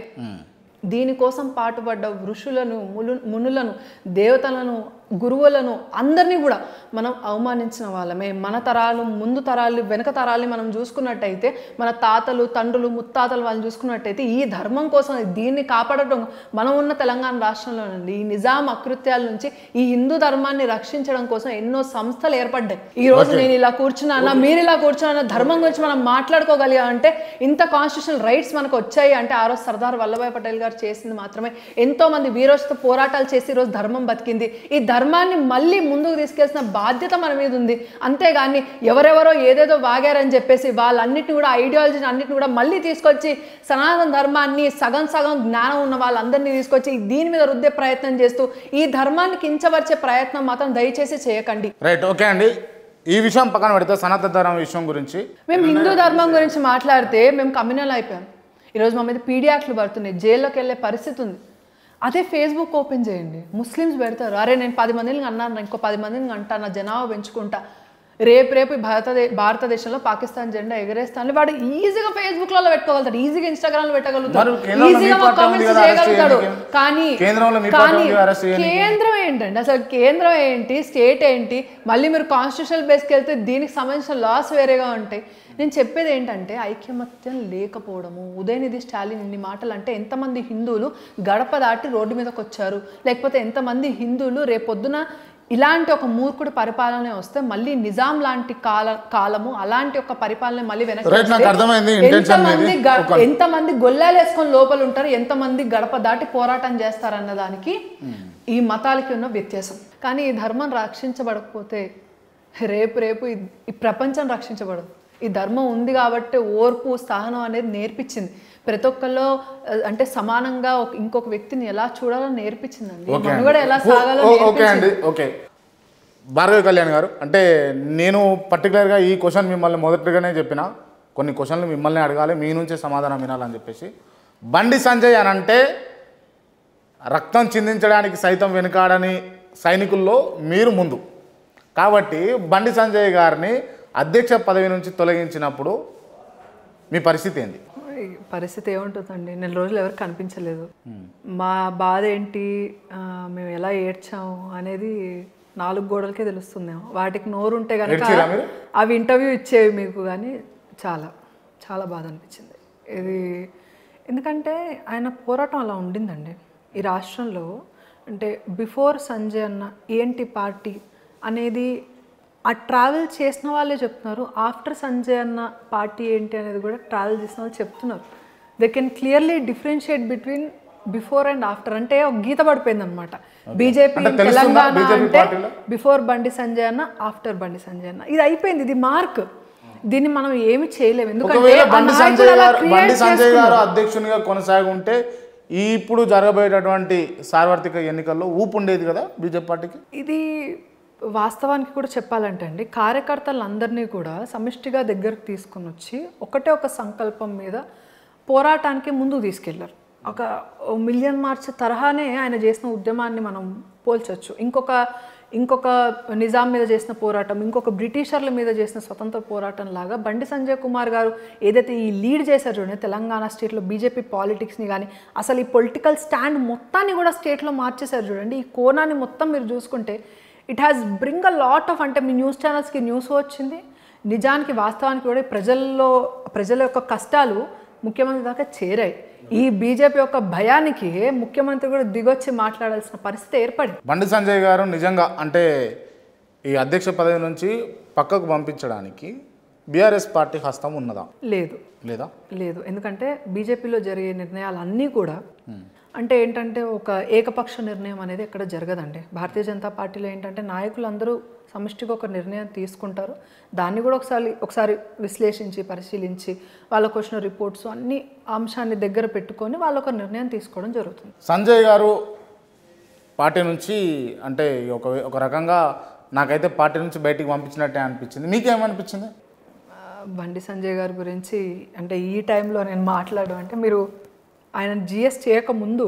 దీనికోసం పాటుపడ్డ ఋషులను ములు మునులను దేవతలను గురువులను అందరినీ కూడా మనం అవమానించిన వాళ్ళమే మన తరాలు ముందు తరాలు వెనక తరాలు మనం చూసుకున్నట్టయితే మన తాతలు తండ్రులు ముత్తాతలు వాళ్ళని చూసుకున్నట్టయితే ఈ ధర్మం కోసం దీన్ని కాపాడటం మనం ఉన్న తెలంగాణ రాష్ట్రంలోనండి ఈ నిజాం అకృత్యాల నుంచి ఈ హిందూ ధర్మాన్ని రక్షించడం కోసం ఎన్నో సంస్థలు ఏర్పడ్డాయి ఈ రోజు నేను ఇలా కూర్చున్నానా మీరు ఇలా కూర్చున్నా ధర్మం గురించి మనం మాట్లాడుకోగలిగా అంటే ఇంత కాన్స్టిట్యూషనల్ రైట్స్ మనకు వచ్చాయి అంటే ఆ రోజు సర్దార్ వల్లభాయ్ పటేల్ గారు చేసింది మాత్రమే ఎంతో మంది వీరోచిత పోరాటాలు చేసి ఈ రోజు ధర్మం బతికింది ఈ ధర్మాన్ని మళ్ళీ ముందుకు తీసుకెళ్సిన బాధ్యత మన మీద ఉంది అంతేగాని ఎవరెవరో ఏదేదో వాగారని చెప్పేసి వాళ్ళన్నిటిని కూడా ఐడియాలజీని అన్నిటిని కూడా మళ్ళీ తీసుకొచ్చి సనాతన ధర్మాన్ని సగం సగం జ్ఞానం ఉన్న వాళ్ళందరినీ తీసుకొచ్చి దీని మీద రుద్దే ప్రయత్నం చేస్తూ ఈ ధర్మాన్ని కించపరిచే ప్రయత్నం మాత్రం దయచేసి చేయకండి రైట్ ఓకే అండి ఈ విషయం పక్కన పెడితే సనాతన ధర్మం విషయం గురించి మేము హిందూ ధర్మం గురించి మాట్లాడితే మేము కమ్యూనల్ అయిపోయాం ఈరోజు మా మీద పీడియాక్లు పడుతున్నాయి జైల్లోకి వెళ్ళే పరిస్థితి ఉంది అదే ఫేస్బుక్ ఓపెన్ చేయండి ముస్లిమ్స్ పెడతారు అరే నేను పది మందిని అన్నాను ఇంకో పది మందిని అంటా నా జనాభా పెంచుకుంటా రేపు రేపు ఈ భారతదే భారతదేశంలో పాకిస్తాన్ జెండా ఎగరేస్తాను వాడు ఈజీగా ఫేస్బుక్లలో పెట్టుకోగలుగుతాడు ఈజీగా ఇన్స్టాగ్రామ్లో పెట్టగలుగుతాడు మరి కేంద్రంలో మీ ఈజీగా మా పార్టీ ఉంది కామెంట్స్ కదా, అరెస్ట్ చేయగలుగుతాడు చేయనీకి. కానీ కేంద్రంలో మీ పార్టీ కానీ ఉంది, అరెస్ట్ చేయనీకి. కేంద్రం ఏంటండి అసలు కేంద్రం ఏంటి స్టేట్ ఏంటి మళ్ళీ మీరు కాన్స్టిట్యూషనల్ బేస్కి వెళ్తే దీనికి సంబంధించిన లాస్ వేరేగా ఉంటాయి నేను చెప్పేది ఏంటంటే ఐక్యమత్యం లేకపోవడము ఉదయనిధి స్టాలిన్ ఇన్ని మాటలు అంటే ఎంతమంది హిందువులు గడప దాటి రోడ్డు మీదకి వచ్చారు లేకపోతే ఎంతమంది హిందువులు రేపొద్దున ఇలాంటి ఒక మూర్ఖుడి పరిపాలన వస్తే మళ్ళీ నిజాం లాంటి కాల కాలము అలాంటి ఒక పరిపాలన మళ్ళీ వెనక్కి Right, నాకు వస్తే అర్థమైంది. Intention ఎంతమంది మీది. గ- ఒక- ఎంతమంది గొల్లాలు వేసుకొని లోపల ఉంటారు ఎంతమంది గడప దాటి పోరాటం చేస్తారన్న దానికి ఈ మతాలకి ఉన్న వ్యత్యాసం కానీ ఈ ధర్మం రక్షించబడకపోతే రేపు రేపు ఈ- ఈ ప్రపంచం రక్షించబడదు ఈ ధర్మం ఉంది కాబట్టి ఓర్పు సహనం అనేది నేర్పించింది ప్రతి ఒక్కరిలో ఆ, అంటే సమానంగా ఒక- ఇంకొక వ్యక్తిని ఎలా చూడాలో నేర్పించిందండి ఓకే అండి. మనుగడ ఎలా ఓ- సాగాలో ఓ- ఓకే నేర్పించింది అండి ఓకే భార్గవి కళ్యాణ్ గారు అంటే నేను పర్టికులర్గా ఈ క్వశ్చన్ మిమ్మల్ని మొదటిగానే చెప్పిన కొన్ని క్వశ్చన్లు మిమ్మల్ని అడగాలి మీ నుంచే సమాధానం వినాలని చెప్పేసి బండి సంజయ్ అని అంటే రక్తం చిందించడానికి సైతం వెనుకాడని సైనికుల్లో మీరు ముందు కాబట్టి బండి సంజయ్ గారిని అధ్యక్ష పదవి నుంచి తొలగించినప్పుడు మీ పరిస్థితి ఏంది ఈ పరిస్థితి ఏముంటుందండి నెల రోజులు ఎవరు కనిపించలేదు మా బాధ ఏంటి ఆ, మేము ఎలా ఏడ్చాము అనేది నాలుగు గోడలకే తెలుస్తుందేమో వాటికి నోరు ఉంటే కనుక ఏడ్చిరా మీరు? అవి ఇంటర్వ్యూ ఇచ్చేవి మీకు కానీ చాలా చాలా బాధ అనిపించింది ఇది ఎందుకంటే ఆయన పోరాటం అలా ఉండిందండి ఈ రాష్ట్రంలో అంటే బిఫోర్ సంజయ్ అన్న ఏంటి పార్టీ అనేది ఆ ట్రావెల్ చేసిన వాళ్ళే చెప్తున్నారు ఆఫ్టర్ సంజయ్ అన్న పార్టీ ఏంటి అనేది కూడా ట్రావెల్ చేసిన వాళ్ళు చెప్తున్నారు they can clearly differentiate between before and after అంటే ఒక గీత పడిపోయింది అనమాట బీజేపీ అంటే తెలుస్తుందా తెలంగాణ BJP అంటే పార్టీలో? బిఫోర్ బండి సంజయ్ అన్న ఆఫ్టర్ బండి సంజయ్ అన్న ఇది అయిపోయింది ఇది మార్క్ దీన్ని మనం ఏమి చేయలేము ఎందుకంటే ఒకవేళ ఆ బండి నాయకులు సంజయ్ అలా గారు create బండి సంజయ్ చేసుకున్నారు. గారు అధ్యక్షునిగా కొనసాగి ఉంటే ఈ ఇప్పుడు జరగబోయేటటువంటి సార్వత్రిక ఎన్నికల్లో ఊపు ఉండేది కదా బీజేపీ పార్టీకి ఇది వాస్తవానికి కూడా చెప్పాలంటే అండి కార్యకర్తలందరినీ కూడా సమిష్టిగా దగ్గరకు తీసుకొని వచ్చి ఒకటే ఒక సంకల్పం మీద పోరాటానికి ముందుకు తీసుకెళ్లారు ఒక మిలియన్ మార్చ్ తరహానే ఆయన చేసిన ఉద్యమాన్ని మనం పోల్చొచ్చు ఇంకొక ఇంకొక నిజాం మీద చేసిన పోరాటం ఇంకొక బ్రిటిషర్ల మీద చేసిన స్వతంత్ర పోరాటం లాగా బండి సంజయ్ కుమార్ గారు ఏదైతే ఈ లీడ్ చేశారు చూడండి తెలంగాణ స్టేట్లో బీజేపీ పాలిటిక్స్ని కానీ అసలు ఈ పొలిటికల్ స్టాండ్ మొత్తాన్ని కూడా స్టేట్లో మార్చేశారు చూడండి ఈ కోణాన్ని మొత్తం మీరు చూసుకుంటే it has bring a lot of అంటే మీ న్యూస్ ఛానల్స్కి న్యూస్ వచ్చింది నిజానికి వాస్తవానికి కూడా ఈ ప్రజల్లో ప్రజల యొక్క కష్టాలు ముఖ్యమంత్రి దాకా చేరాయి ఈ బీజేపీ యొక్క భయానికి ముఖ్యమంత్రి కూడా దిగొచ్చి మాట్లాడాల్సిన పరిస్థితి ఏర్పడింది బండి సంజయ్ గారు నిజంగా అంటే ఈ అధ్యక్ష పదవి నుంచి పక్కకు పంపించడానికి బీఆర్ఎస్ పార్టీ హస్తం ఉన్నదా లేదు లేదా లేదు ఎందుకంటే బీజేపీలో జరిగే నిర్ణయాలన్నీ కూడా అంటే ఏంటంటే ఒక ఏకపక్ష నిర్ణయం అనేది ఎక్కడ జరగదండి భారతీయ జనతా పార్టీలో ఏంటంటే నాయకులందరూ సమిష్టిగా ఒక నిర్ణయం తీసుకుంటారు దాన్ని కూడా ఒకసారి ఒకసారి విశ్లేషించి పరిశీలించి వాళ్ళకు వచ్చిన రిపోర్ట్స్ అన్ని అంశాన్ని దగ్గర పెట్టుకొని వాళ్ళు ఒక నిర్ణయం తీసుకోవడం జరుగుతుంది సంజయ్ గారు పార్టీ నుంచి అంటే ఒక ఒక రకంగా నాకైతే పార్టీ నుంచి బయటికి పంపించినట్టే అనిపించింది మీకేమనిపించింది ఆ, బండి సంజయ్ గారి గురించి అంటే ఈ టైంలో నేను మాట్లాడడం అంటే మీరు ఆయన జిఎస్ చేయకముందు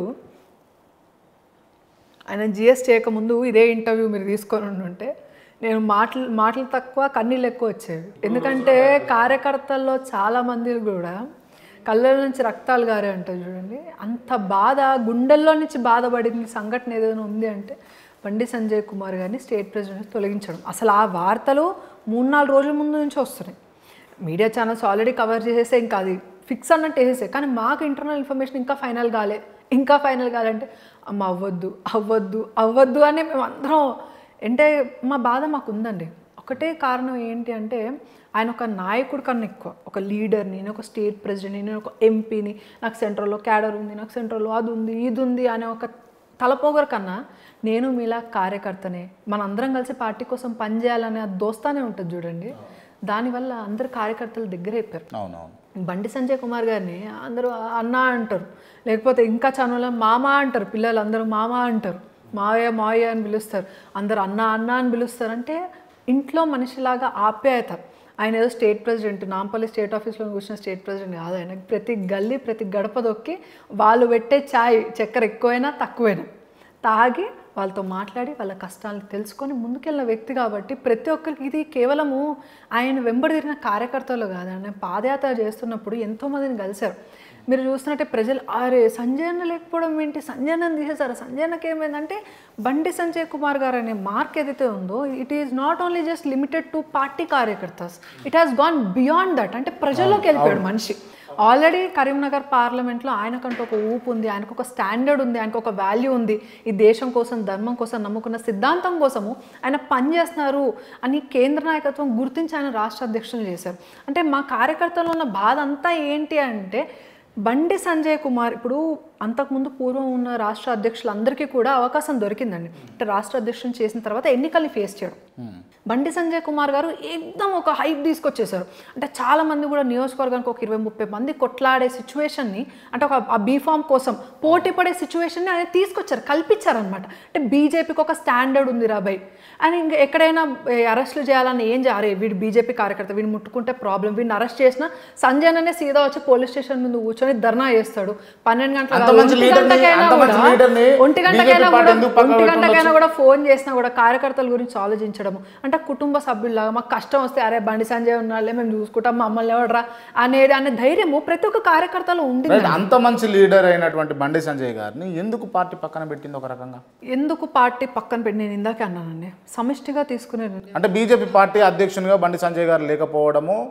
ఆయన జిఎస్ చేయకముందు ఇదే ఇంటర్వ్యూ మీరు తీసుకొని ఉంటే నేను మాటలు మాటలు తక్కువ కన్నీళ్ళు ఎక్కువ వచ్చేవి ఎందుకంటే కార్యకర్తల్లో చాలా మంది కూడా కళ్ళ నుంచి రక్తాలు గారే అంటారు చూడండి అంత బాధ గుండెల్లో నుంచి బాధపడింది సంఘటన ఏదైనా ఉంది అంటే బండి సంజయ్ కుమార్ గారిని స్టేట్ ప్రెసిడెంట్ తొలగించడం అసలు ఆ వార్తలు మూడు నాలుగు రోజుల ముందు నుంచి వస్తున్నాయి మీడియా ఛానల్స్ ఆల్రెడీ కవర్ చేసేసే ఇంకా అది ఫిక్స్ అన్నట్టు వేసేసే కానీ మాకు ఇంటర్నల్ ఇన్ఫర్మేషన్ ఇంకా ఫైనల్ కాలే ఇంకా ఫైనల్ కాలంటే అమ్మ అవ్వద్దు అవ్వద్దు అవ్వద్దు అని మేము అందరం అంటే మా బాధ మాకు ఉందండి ఒకటే కారణం ఏంటి అంటే ఆయన ఒక నాయకుడు కన్నా ఎక్కువ ఒక లీడర్ని నేను ఒక స్టేట్ ప్రెసిడెంట్ని నేను ఒక ఎంపీని నాకు సెంట్రల్లో క్యాడర్ ఉంది నాకు సెంట్రల్లో అది ఉంది ఇది ఉంది అనే ఒక తలపోగరు కన్నా నేను మీలా కార్యకర్తనే మనందరం కలిసి పార్టీ కోసం పనిచేయాలనే ఆ దోస్తానే ఉంటుంది చూడండి దానివల్ల అందరు కార్యకర్తలు దగ్గర అయిపోయారు అవునవును బండి సంజయ్ కుమార్ గారిని అందరూ అన్న అంటారు లేకపోతే ఇంకా ఛానల్లో మామ అంటారు పిల్లలు అందరూ మామ అంటారు మావయ్య మావయ్య అని పిలుస్తారు అందరు అన్న అన్న అని పిలుస్తారు అంటే ఇంట్లో మనిషిలాగా ఆప్యాయత ఆయన ఏదో స్టేట్ ప్రెసిడెంట్ నాంపల్లి స్టేట్ ఆఫీస్లో కూర్చున్న స్టేట్ ప్రెసిడెంట్ కాదు ఆయన ప్రతి గల్లీ ప్రతి గడప దొక్కి వాళ్ళు పెట్టే ఛాయ్ చక్కెర ఎక్కువైనా తక్కువైనా తాగి వాళ్ళతో మాట్లాడి వాళ్ళ కష్టాలను తెలుసుకొని ముందుకెళ్ళిన వ్యక్తి కాబట్టి ప్రతి ఒక్కరికి ఇది కేవలము ఆయన వెంబడి తిరిగిన కార్యకర్తలు కాదు ఆయన పాదయాత్ర చేస్తున్నప్పుడు ఎంతోమందిని కలిశారు మీరు చూస్తున్నట్టే ప్రజలు అరే సంజయ్ అన్న లేకపోవడం ఏంటి సంజయ్ అన్నని తీసేశారు సంజయ్ అన్నకి ఏమైందంటే బండి సంజయ్ కుమార్ గారు అనే మార్క్ ఏదైతే ఉందో it is not only just limited to party కార్యకర్తాస్ it has gone beyond that అంటే ప్రజల్లోకి వెళ్ళిపోయాడు మనిషి ఆల్రెడీ కరీంనగర్ పార్లమెంట్లో ఆయనకంటూ ఒక ఊపు ఉంది ఆయనకు ఒక స్టాండర్డ్ ఉంది ఆయనకు ఒక వాల్యూ ఉంది ఈ దేశం కోసం ధర్మం కోసం నమ్ముకున్న సిద్ధాంతం కోసము ఆయన పనిచేస్తున్నారు అని కేంద్ర నాయకత్వం గుర్తించి ఆయన రాష్ట్ర అధ్యక్షులు చేశారు అంటే మా కార్యకర్తల్లో ఉన్న బాధ అంతా ఏంటి అంటే బండి సంజయ్ కుమార్ ఇప్పుడు అంతకుముందు పూర్వం ఉన్న రాష్ట్ర అధ్యక్షులందరికీ కూడా అవకాశం దొరికిందండి అంటే రాష్ట్ర అధ్యక్షుని చేసిన తర్వాత ఎన్నికల్ని ఫేస్ చేయడం బండి సంజయ్ కుమార్ గారు ఏకదం ఒక హైప్ తీసుకొచ్చేసారు అంటే చాలా మంది కూడా నియోజకవర్గానికి ఒక ఇరవై ముప్పై మంది కొట్లాడే సిచ్యువేషన్ని అంటే ఒక ఆ బీఫామ్ కోసం పోటీ పడే సిచ్యువేషన్ని ఆయన తీసుకొచ్చారు కల్పించారనమాట అంటే బీజేపీకి ఒక స్టాండర్డ్ ఉంది రాబాయ్ అని ఇంకా ఎక్కడైనా అరెస్టులు చేయాలని ఏం చేయాలి వీడు బీజేపీ కార్యకర్త వీడిని ముట్టుకుంటే ప్రాబ్లం వీడిని అరెస్ట్ చేసిన సంజయ్ అనే సీదా వచ్చి పోలీస్ స్టేషన్ ముందు కూర్చొని ధర్నా చేస్తాడు పన్నెండు గంటల అంత మంచి ఒంటి లీడర్ని- గంటకైనా అంత మంచి కూడా- లీడర్ని ఒంటి BJP గంటకైనా పార్టీ కూడా ఎందుకు పక్కన ఒంటి గంటకైనా పెట్టుండొచ్చు? కూడా ఫోన్ చేసినా కూడా కార్యకర్తల గురించి ఆలోచించడము అంటే కుటుంబ సభ్యుల్లాగా మాకు కష్టం వస్తే అరే బండి సంజయ్ ఉన్నాళ్ళే మేము చూసుకుంటాం మమ్మల్ని ఎవడరా అనేది అనే ధైర్యము ప్రతి ఒక్క కార్యకర్తలో ఉంది రైట్ అంత మంచి లీడర్ అయినటువంటి బండి సంజయ్ గారిని ఎందుకు పార్టీ పక్కన పెట్టింది ఒక రకంగా ఎందుకు పార్టీ పక్కన పెట్టి నేను ఇందాకే అన్నానండి సమిష్టిగా తీసుకునే నిర్ణయం. అంటే బీజేపీ పార్టీ అధ్యక్షునిగా బండి సంజయ్ గారు లేకపోవడము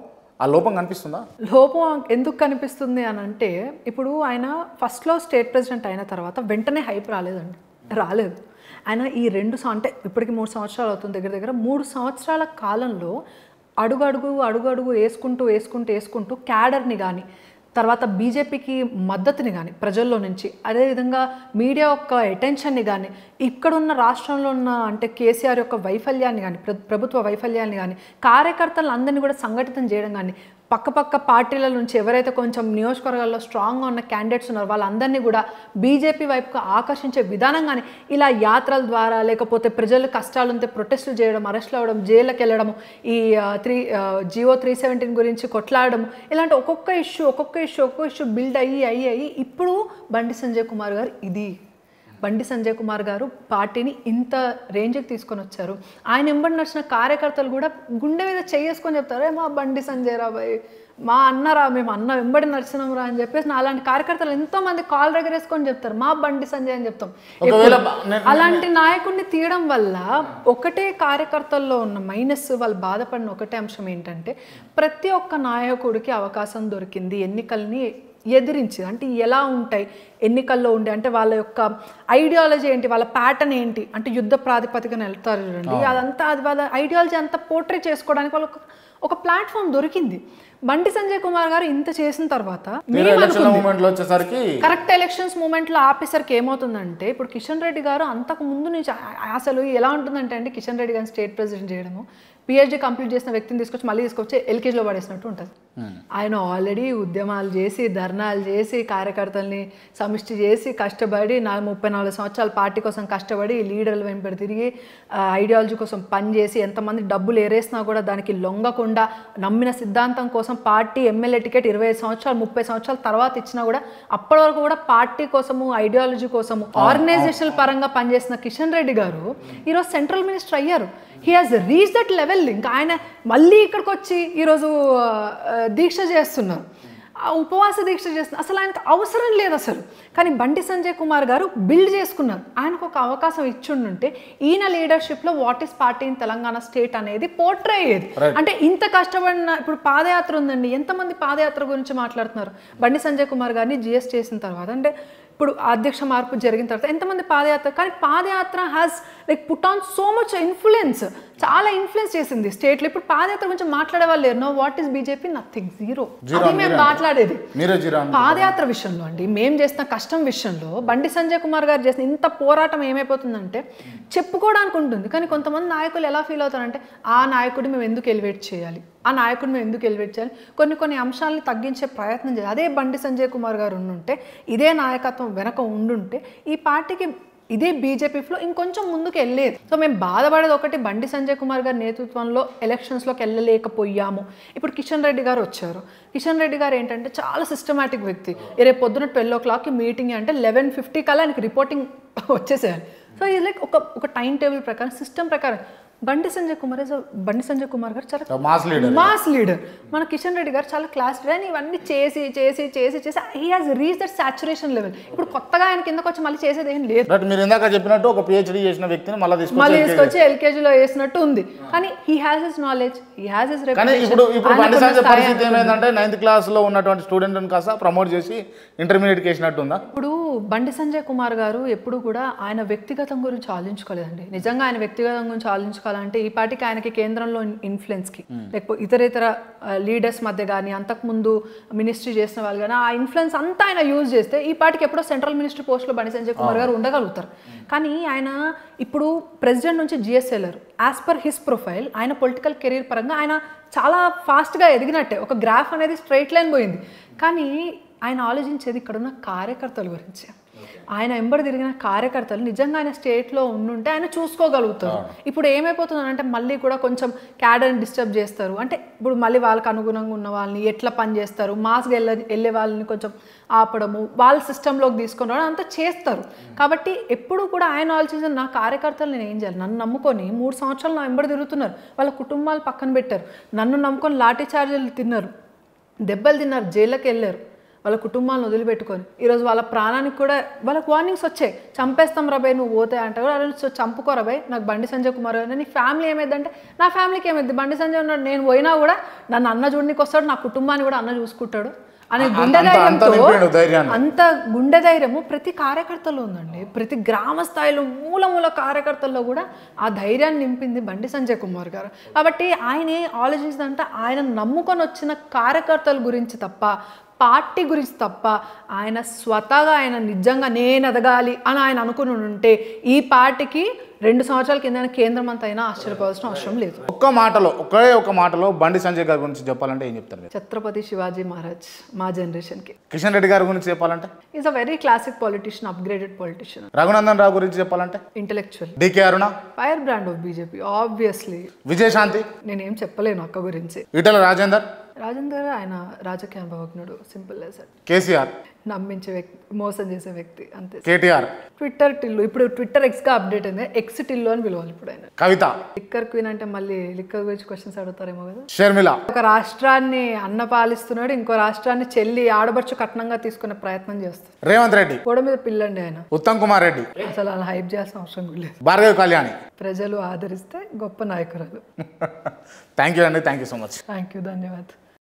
ఆ లోపం కనిపిస్తుందా లోపం ఎందుకు కనిపిస్తుంది అని అంటే ఇప్పుడు ఆయన ఫస్ట్లో స్టేట్ ప్రెసిడెంట్ అయిన తర్వాత వెంటనే హైప్ రాలేదండి రాలేదు ఆయన ఈ రెండు సం- అంటే ఇప్పటికి మూడు సంవత్సరాలు అవుతుంది దగ్గర దగ్గర మూడు సంవత్సరాల కాలంలో అడుగు అడుగు అడుగు అడుగు వేసుకుంటూ వేసుకుంటూ వేసుకుంటూ క్యాడర్ని కానీ తర్వాత బీజేపీకి మద్దతుని కానీ ప్రజల్లో నుంచి అదేవిధంగా మీడియా యొక్క అటెన్షన్ని కానీ ఇక్కడున్న రాష్ట్రంలో ఉన్న అంటే కేసీఆర్ యొక్క వైఫల్యాన్ని కానీ ప్ర- ప్రభుత్వ వైఫల్యాన్ని కానీ కార్యకర్తలను అందరినీ కూడా సంఘటితం చేయడం కానీ పక్క పక్క పార్టీల నుంచి ఎవరైతే కొంచెం నియోజకవర్గాల్లో స్ట్రాంగ్గా ఉన్న క్యాండిడేట్స్ ఉన్నారో వాళ్ళందరినీ కూడా బీజేపీ వైపుకు ఆకర్షించే విధానం కానీ ఇలా యాత్రల ద్వారా లేకపోతే ప్రజలు కష్టాలు ఉంటే ప్రొటెస్టులు చేయడం అరెస్టులు అవ్వడం జైళ్ళకి వెళ్ళడం ఈ త్రీ జియో త్రీ సెవెంటీన్ గురించి కొట్లాడడం ఇలాంటి ఒక్కొక్క ఇష్యూ ఒక్కొక్క ఇష్యూ ఒక్కొక్క ఇష్యూ బిల్డ్ అయ్యి అయ్యి అయ్యి ఇప్పుడు బండి సంజయ్ కుమార్ గారు ఇది బండి సంజయ్ కుమార్ గారు పార్టీని ఇంత రేంజ్కి తీసుకొని వచ్చారు ఆయన వెంబడి నడిచిన కార్యకర్తలు కూడా గుండె మీద చేసుకొని చెప్తారు "ఏ మా బండి సంజయ్ రా బాయ్ మా అన్నరా మేము అన్న వెంబడి నడిచినాం రా అని చెప్పేసి నా అలాంటి కార్యకర్తలు ఎంతో మంది కాల్ దగ్గర వేసుకొని చెప్తారు మా బండి సంజయ్ అని చెప్తాం ఒకవేళ బ- నేను- అలాంటి నాయకుడిని తీయడం వల్ల ఒకటే కార్యకర్తల్లో ఉన్న మైనస్ వాళ్ళు బాధపడిన ఒకటే అంశం ఏంటంటే ప్రతి ఒక్క నాయకుడికి అవకాశం దొరికింది ఎన్నికల్ని ఎదిరించి అంటే ఎలా ఉంటాయి ఎన్నికల్లో ఉండే అంటే వాళ్ళ యొక్క ఐడియాలజీ ఏంటి వాళ్ళ ప్యాటర్న్ ఏంటి అంటే యుద్ధ ప్రాతిపదికన వెళ్తారు చూడండి అదంతా అది వాళ్ళ ఐడియాలజీ అంతా పోర్ట్రే చేసుకోవడానికి వాళ్ళకి ఒక ప్లాట్ఫామ్ దొరికింది బండి సంజయ్ కుమార్ గారు ఇంత చేసిన తర్వాత మీరు ఎలక్షన్ మూమెంట్లో వచ్చేసరికి కరెక్ట్ ఎలక్షన్స్ మూమెంట్లో ఆపేసరికి ఏమవుతుందంటే ఇప్పుడు కిషన్ రెడ్డి గారు అంతకు ముందు నుంచి ఆ- ఆ- అసలు ఎలా ఉంటుందంటే అండి కిషన్ రెడ్డి గారిని స్టేట్ ప్రెసిడెంట్ చేయడము పిహెచ్డి కంప్లీట్ చేసిన వ్యక్తిని తీసుకొచ్చి మళ్ళీ తీసుకొచ్చి ఎల్కేజీలో పడేసినట్టు ఉంటుంది ఆయన ఆల్రెడీ ఉద్యమాలు చేసి ధర్నాలు చేసి కార్యకర్తల్ని సమిష్టి చేసి కష్టపడి నా ముప్పై నాలుగు సంవత్సరాల పార్టీ కోసం కష్టపడి లీడర్లు వెంబడి తిరిగి ఐడియాలజీ కోసం పనిచేసి ఎంతమంది డబ్బులు ఏరేసినా కూడా దానికి లొంగకుండా నమ్మిన సిద్ధాంతం కోసం పార్టీ ఎమ్మెల్యే టికెట్ ఇరవై ఐదు సంవత్సరాలు ముప్పై సంవత్సరాల తర్వాత ఇచ్చినా కూడా అప్పటి వరకు కూడా పార్టీ కోసము ఐడియాలజీ కోసము ఆర్గనైజేషనల్ పరంగా పనిచేసిన కిషన్ రెడ్డి గారు ఈరోజు సెంట్రల్ మినిస్టర్ అయ్యారు he has reach that level ఇంకా ఆయన మళ్ళీ ఇక్కడికి వచ్చి ఈరోజు ఆ, దీక్ష చేస్తున్నారు ఆ ఉపవాస దీక్ష చేస్తున్నారు అసలు ఆయనకు అవసరం లేదు అసలు కానీ బండి సంజయ్ కుమార్ గారు బిల్డ్ చేసుకున్నారు ఆయనకు ఒక అవకాశం ఇచ్చిండుంటే ఈయన లీడర్షిప్లో what is party in Telangana state అనేది పోర్ట్రే అయ్యేది అంటే ఇంత కష్టపడిన ఇప్పుడు పాదయాత్ర ఉందండి ఎంతమంది పాదయాత్ర గురించి మాట్లాడుతున్నారు బండి సంజయ్ కుమార్ గారిని జిఎస్ చేసిన తర్వాత అంటే ఇప్పుడు అధ్యక్ష మార్పు జరిగిన తర్వాత ఎంతమంది పాదయాత్ర కానీ padayatra has like put on so much influence చాలా ఇన్ఫ్లుయెన్స్ చేసింది స్టేట్లో ఇప్పుడు పాదయాత్ర గురించి మాట్లాడే వాళ్ళు లేరు no what is BJP nothing zero Zero అది మేము మాట్లాడేది మీరే జీరో అన్న పాదయాత్ర విషయంలో అండి మేము చేసిన కష్టం విషయంలో బండి సంజయ్ కుమార్ గారు చేసిన ఇంత పోరాటం ఏమైపోతుందంటే చెప్పుకోవడానికి ఉంటుంది కానీ కొంతమంది నాయకులు ఎలా ఫీల్ అవుతారంటే ఆ నాయకుడిని మేము ఎందుకు ఎలివేట్ చేయాలి ఆ నాయకుడిని మేము ఎందుకు ఎలివేట్ చేయాలి కొన్ని కొన్ని అంశాలని తగ్గించే ప్రయత్నం చేయాలి అదే బండి సంజయ్ కుమార్ గారు ఉండుంటే ఇదే నాయకత్వం వెనక ఉండుంటే ఈ పార్టీకి ఇదే బీజేపీలో ఇంకొంచెం ముందుకు వెళ్ళేది సో మేము బాధపడేది ఒకటి బండి సంజయ్ కుమార్ గారి నేతృత్వంలో ఎలక్షన్స్లోకి వెళ్ళలేకపోయాము ఇప్పుడు కిషన్ రెడ్డి గారు వచ్చారు కిషన్ రెడ్డి గారు ఏంటంటే చాలా సిస్టమేటిక్ వ్యక్తి రేపు పొద్దున ట్వెల్వ్ ఓ క్లాక్కి మీటింగ్ అంటే లెవెన్ ఫిఫ్టీ కల్లా ఆయనకి రిపోర్టింగ్ వచ్చేసేయాలి సో ఇది లైక్ ఒక ఒక టైం టేబుల్ ప్రకారం సిస్టమ్ ప్రకారం బండి సంజయ్ కుమార్ is a- బండి సంజయ్ కుమార్ గారు చాలా మాస్ లీడర్ మాస్ లీడర్ మన కిషన్ రెడ్డి గారు చాలా క్లాస్ లీడర్ అని ఇవన్నీ చేసి చేసి చేసి చేసి he has reach that saturation level ఇప్పుడు కొత్తగా ఆయన కిందకు వచ్చి మళ్ళీ చేసేది ఏం లేదు బట్ మీరు ఇందాక చెప్పినట్టు ఒక పిహెచ్డి చేసిన వ్యక్తిని మళ్ళీ మళ్ళీ తీసుకొచ్చి తీసుకొచ్చి ఎల్కేజీలో వేసినట్టు ఉంది కానీ he has his knowledge he has his కానీ ఇప్పుడు ఇప్పుడు బండి సంజయ్ పరిస్థితి ఏమైందంటే నైన్త్ క్లాస్ లో ఉన్నటువంటి స్టూడెంట్ కాస్త ప్రమోట్ చేసి ఇంటర్మీడియట్ వేసినట్టు ఉందా ఇప్పుడు బండి సంజయ్ కుమార్ గారు ఎప్పుడు కూడా ఆయన వ్యక్తిగతం గురించి ఆలోచించుకోలేదండి నిజంగా ఆయన వ్యక్తిగతం గురించి ఆలోచించుకోవాలంటే ఈ పార్టీకి ఆయనకి కేంద్రంలో ఇన్ఫ్లుయెన్స్కి లేకపోతే ఇతర ఇతర లీడర్స్ మధ్య కానీ అంతకుముందు మినిస్ట్రీ చేసిన వాళ్ళు కానీ ఆ ఇన్ఫ్లుయెన్స్ అంతా ఆయన యూజ్ చేస్తే ఈ పార్టీకి ఎప్పుడో సెంట్రల్ మినిస్టర్ పోస్ట్లో బండి సంజయ్ కుమార్ గారు ఉండగలుగుతారు కానీ ఆయన ఇప్పుడు ప్రెసిడెంట్ నుంచి జిఎస్ వెళ్ళారు యాజ్ పర్ హిస్ ప్రొఫైల్ ఆయన పొలిటికల్ కెరీర్ పరంగా ఆయన చాలా ఫాస్ట్గా ఎదిగినట్టే ఒక గ్రాఫ్ అనేది స్ట్రైట్ లైన్ పోయింది కానీ ఆయన ఆలోచించేది ఇక్కడున్న కార్యకర్తల గురించి ఆయన ఎంబడి తిరిగిన కార్యకర్తలు నిజంగా ఆయన స్టేట్లో ఉండుంటే ఆయన చూసుకోగలుగుతారు ఇప్పుడు ఏమైపోతుందంటే మళ్ళీ కూడా కొంచెం క్యాడర్ని డిస్టర్బ్ చేస్తారు అంటే ఇప్పుడు మళ్ళీ వాళ్ళకి అనుగుణంగా ఉన్న వాళ్ళని ఎట్లా పని చేస్తారు మాస్గా వెళ్ళ వెళ్ళే వాళ్ళని కొంచెం ఆపడము వాళ్ళ సిస్టంలోకి తీసుకొని రావడం అంతా చేస్తారు కాబట్టి ఎప్పుడు కూడా ఆయన ఆలోచించిన నా కార్యకర్తలు నేను ఏం చేయాలి నన్ను నమ్ముకొని మూడు సంవత్సరాలు నా వెంబడి తిరుగుతున్నారు వాళ్ళ కుటుంబాలు పక్కన పెట్టారు నన్ను నమ్ముకొని లాఠీ చార్జీలు తిన్నారు దెబ్బలు తిన్నారు జైళ్ళకి వెళ్ళారు వాళ్ళ కుటుంబాలను వదిలిపెట్టుకొని ఈరోజు వాళ్ళ ప్రాణానికి కూడా వాళ్ళకి వార్నింగ్స్ వచ్చాయి చంపేస్తాం రబాయ్ నువ్వు పోతే అంటే కూడా అరే సో చంపుకో రబాయ్ నాకు బండి సంజయ్ కుమార్ అని నీ ఫ్యామిలీ ఏమైందంటే నా ఫ్యామిలీకి ఏమైంది బండి సంజయ్ ఉన్నాడు నేను పోయినా కూడా నన్ను అన్న చూడనికి వస్తాడు నా కుటుంబాన్ని కూడా అన్న చూసుకుంటాడు అనే గుండె అంత- అంత ధైర్యంతో నింపాడు ధైర్యాన్ని. అంత గుండె ధైర్యము ప్రతి కార్యకర్తలో ఉందండి ప్రతి గ్రామ స్థాయిలో మూల మూల కార్యకర్తల్లో కూడా ఆ ధైర్యాన్ని నింపింది బండి సంజయ్ కుమార్ గారు కాబట్టి ఆయన ఏం ఆలోచించిందంటే ఆయన నమ్ముకొని వచ్చిన కార్యకర్తల గురించి తప్ప పార్టీ గురించి తప్ప ఆయన స్వతహాగా ఆయన నిజంగా నేను ఎదగాలి అని ఆయన అనుకుని ఉంటే ఈ పార్టీకి రెండు సంవత్సరాల కింద ఆయన కేంద్ర మంత్రి అయినా ఆశ్చర్యపోవాల్సిన అవసరం లేదు ఒక్క మాటలో ఒకే ఒక మాటలో బండి సంజయ్ గారి గురించి చెప్పాలంటే ఏం చెప్తారు మీరు ఛత్రపతి శివాజీ మహారాజ్ మా జనరేషన్కి కిషన్ రెడ్డి గారి గురించి చెప్పాలంటే is a very classic politician upgraded politician Raghunandan Rao గురించి చెప్పాలంటే intellectual DK Aruna fire brand of BJP obviously Vijayashanti నేనేం చెప్పలేను అక్క గురించి ఈటల రాజేందర్ రాజేందర్ ఆయన రాజకీయ అనుభవజ్ఞుడు సింపుల్ సార్ కేసీఆర్ నమ్మించే వ్యక్తి మోసం చేసే వ్యక్తి అంతే కేటీఆర్ ట్విట్టర్ టిల్లు ఇప్పుడు ట్విట్టర్ ఎక్స్గా అప్డేట్ అయింది ఎక్స్ టిల్లు అని పిలవాలి ఇప్పుడు ఆయన కవిత లిక్కర్ క్వీన్ అంటే మళ్ళీ లిక్కర్ గురించి క్వశ్చన్స్ అడుగుతారేమో కదా షర్మిల ఒక రాష్ట్రాన్ని అన్న పాలిస్తున్నాడు ఇంకో రాష్ట్రాన్ని చెల్లి ఆడబడుచు కట్నంగా తీసుకునే ప్రయత్నం చేస్తాడు రేవంత్ రెడ్డి గోడ మీద పిల్లండి ఆయన ఉత్తమ్ కుమార్ రెడ్డి అసలు అలా హైప్ చేయాల్సిన అవసరం కూడా లేదు భార్గవి కళ్యాణి ప్రజలు ఆదరిస్తే గొప్ప నాయకురాలు థ్యాంక్ యూ అండి thank you so much thank you ధన్యవాదాలు